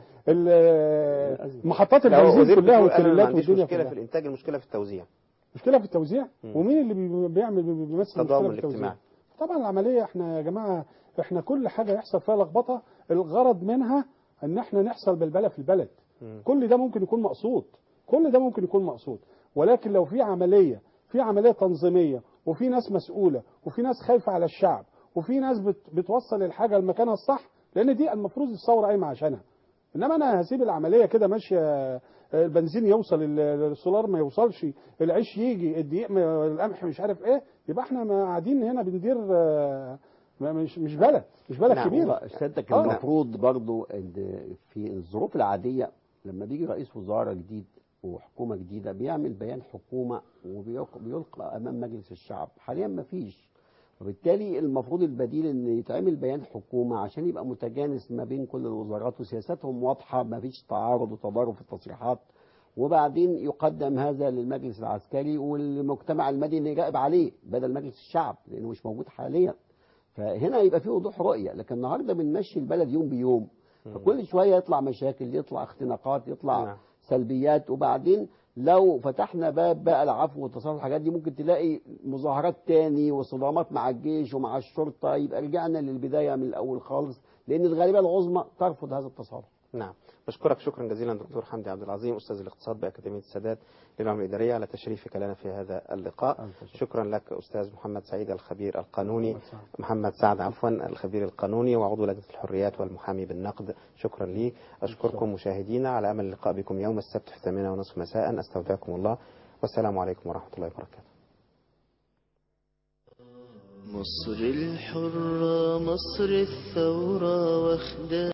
ال محطات لو البنزين وزير كلها بتقول أنا ما والتريلات عنديش والدنيا مشكلة كلها في الإنتاج المشكلة في التوزيع مشكله في التوزيع مم. ومين اللي بي- بيعمل بيمثل مشكله التضامن في التوزيع الاجتماعي طبعا العمليه احنا يا جماعه احنا كل حاجه يحصل فيها لخبطه الغرض منها ان احنا نحصل بالبلة في البلد مم. كل ده ممكن يكون مقصود كل ده ممكن يكون مقصود ولكن لو في عمليه في عمليه تنظيميه وفي ناس مسؤوله وفي ناس خايفه على الشعب وفي ناس بت بتوصل الحاجه لمكانها الصح لان دي المفروض الثوره قايمه عشانها انما انا هسيب العمليه كده ماشيه البنزين يوصل ال- السولار ما يوصلش العيش يجي الدقيق ما- القمح مش عارف ايه يبقى احنا ما قاعدين هنا بندير آه، ما- مش مش بلد مش بلد نعم، كبيره هو سيادتك آه. المفروض برضو ان في الظروف العاديه لما بيجي رئيس وزراء جديد وحكومه جديده بيعمل بيان حكومه وبيلقى امام مجلس الشعب حاليا ما فيش وبالتالي المفروض البديل ان يتعمل بيان حكومه عشان يبقى متجانس ما بين كل الوزارات وسياساتهم واضحه ما فيش تعارض وتضارب في التصريحات وبعدين يقدم هذا للمجلس العسكري والمجتمع المدني يراقب عليه بدل مجلس الشعب لانه مش موجود حاليا فهنا يبقى في وضوح رؤيه لكن النهارده بنمشي البلد يوم بيوم فكل شويه يطلع مشاكل يطلع اختناقات يطلع نعم. سلبيات وبعدين لو فتحنا باب بقى العفو والتصالح الحاجات دي ممكن تلاقي مظاهرات تاني وصدامات مع الجيش ومع الشرطه يبقى رجعنا للبدايه من الاول خالص لان الغالبيه العظمى ترفض هذا التصالح نعم بشكرك شكرا جزيلا دكتور حمدي عبد العظيم أستاذ الاقتصاد بأكاديمية السادات للعلوم الإدارية على تشريفك لنا في هذا اللقاء شكرا لك أستاذ محمد سعيد الخبير القانوني محمد سعد عفوا الخبير القانوني وعضو لجنة الحريات والمحامي بالنقد شكرا لي أشكركم مشاهدينا على أمل اللقاء بكم يوم السبت في الثامنة ونصف مساء أستودعكم الله والسلام عليكم ورحمة الله وبركاته مصر الحرة مصر الثورة واخدة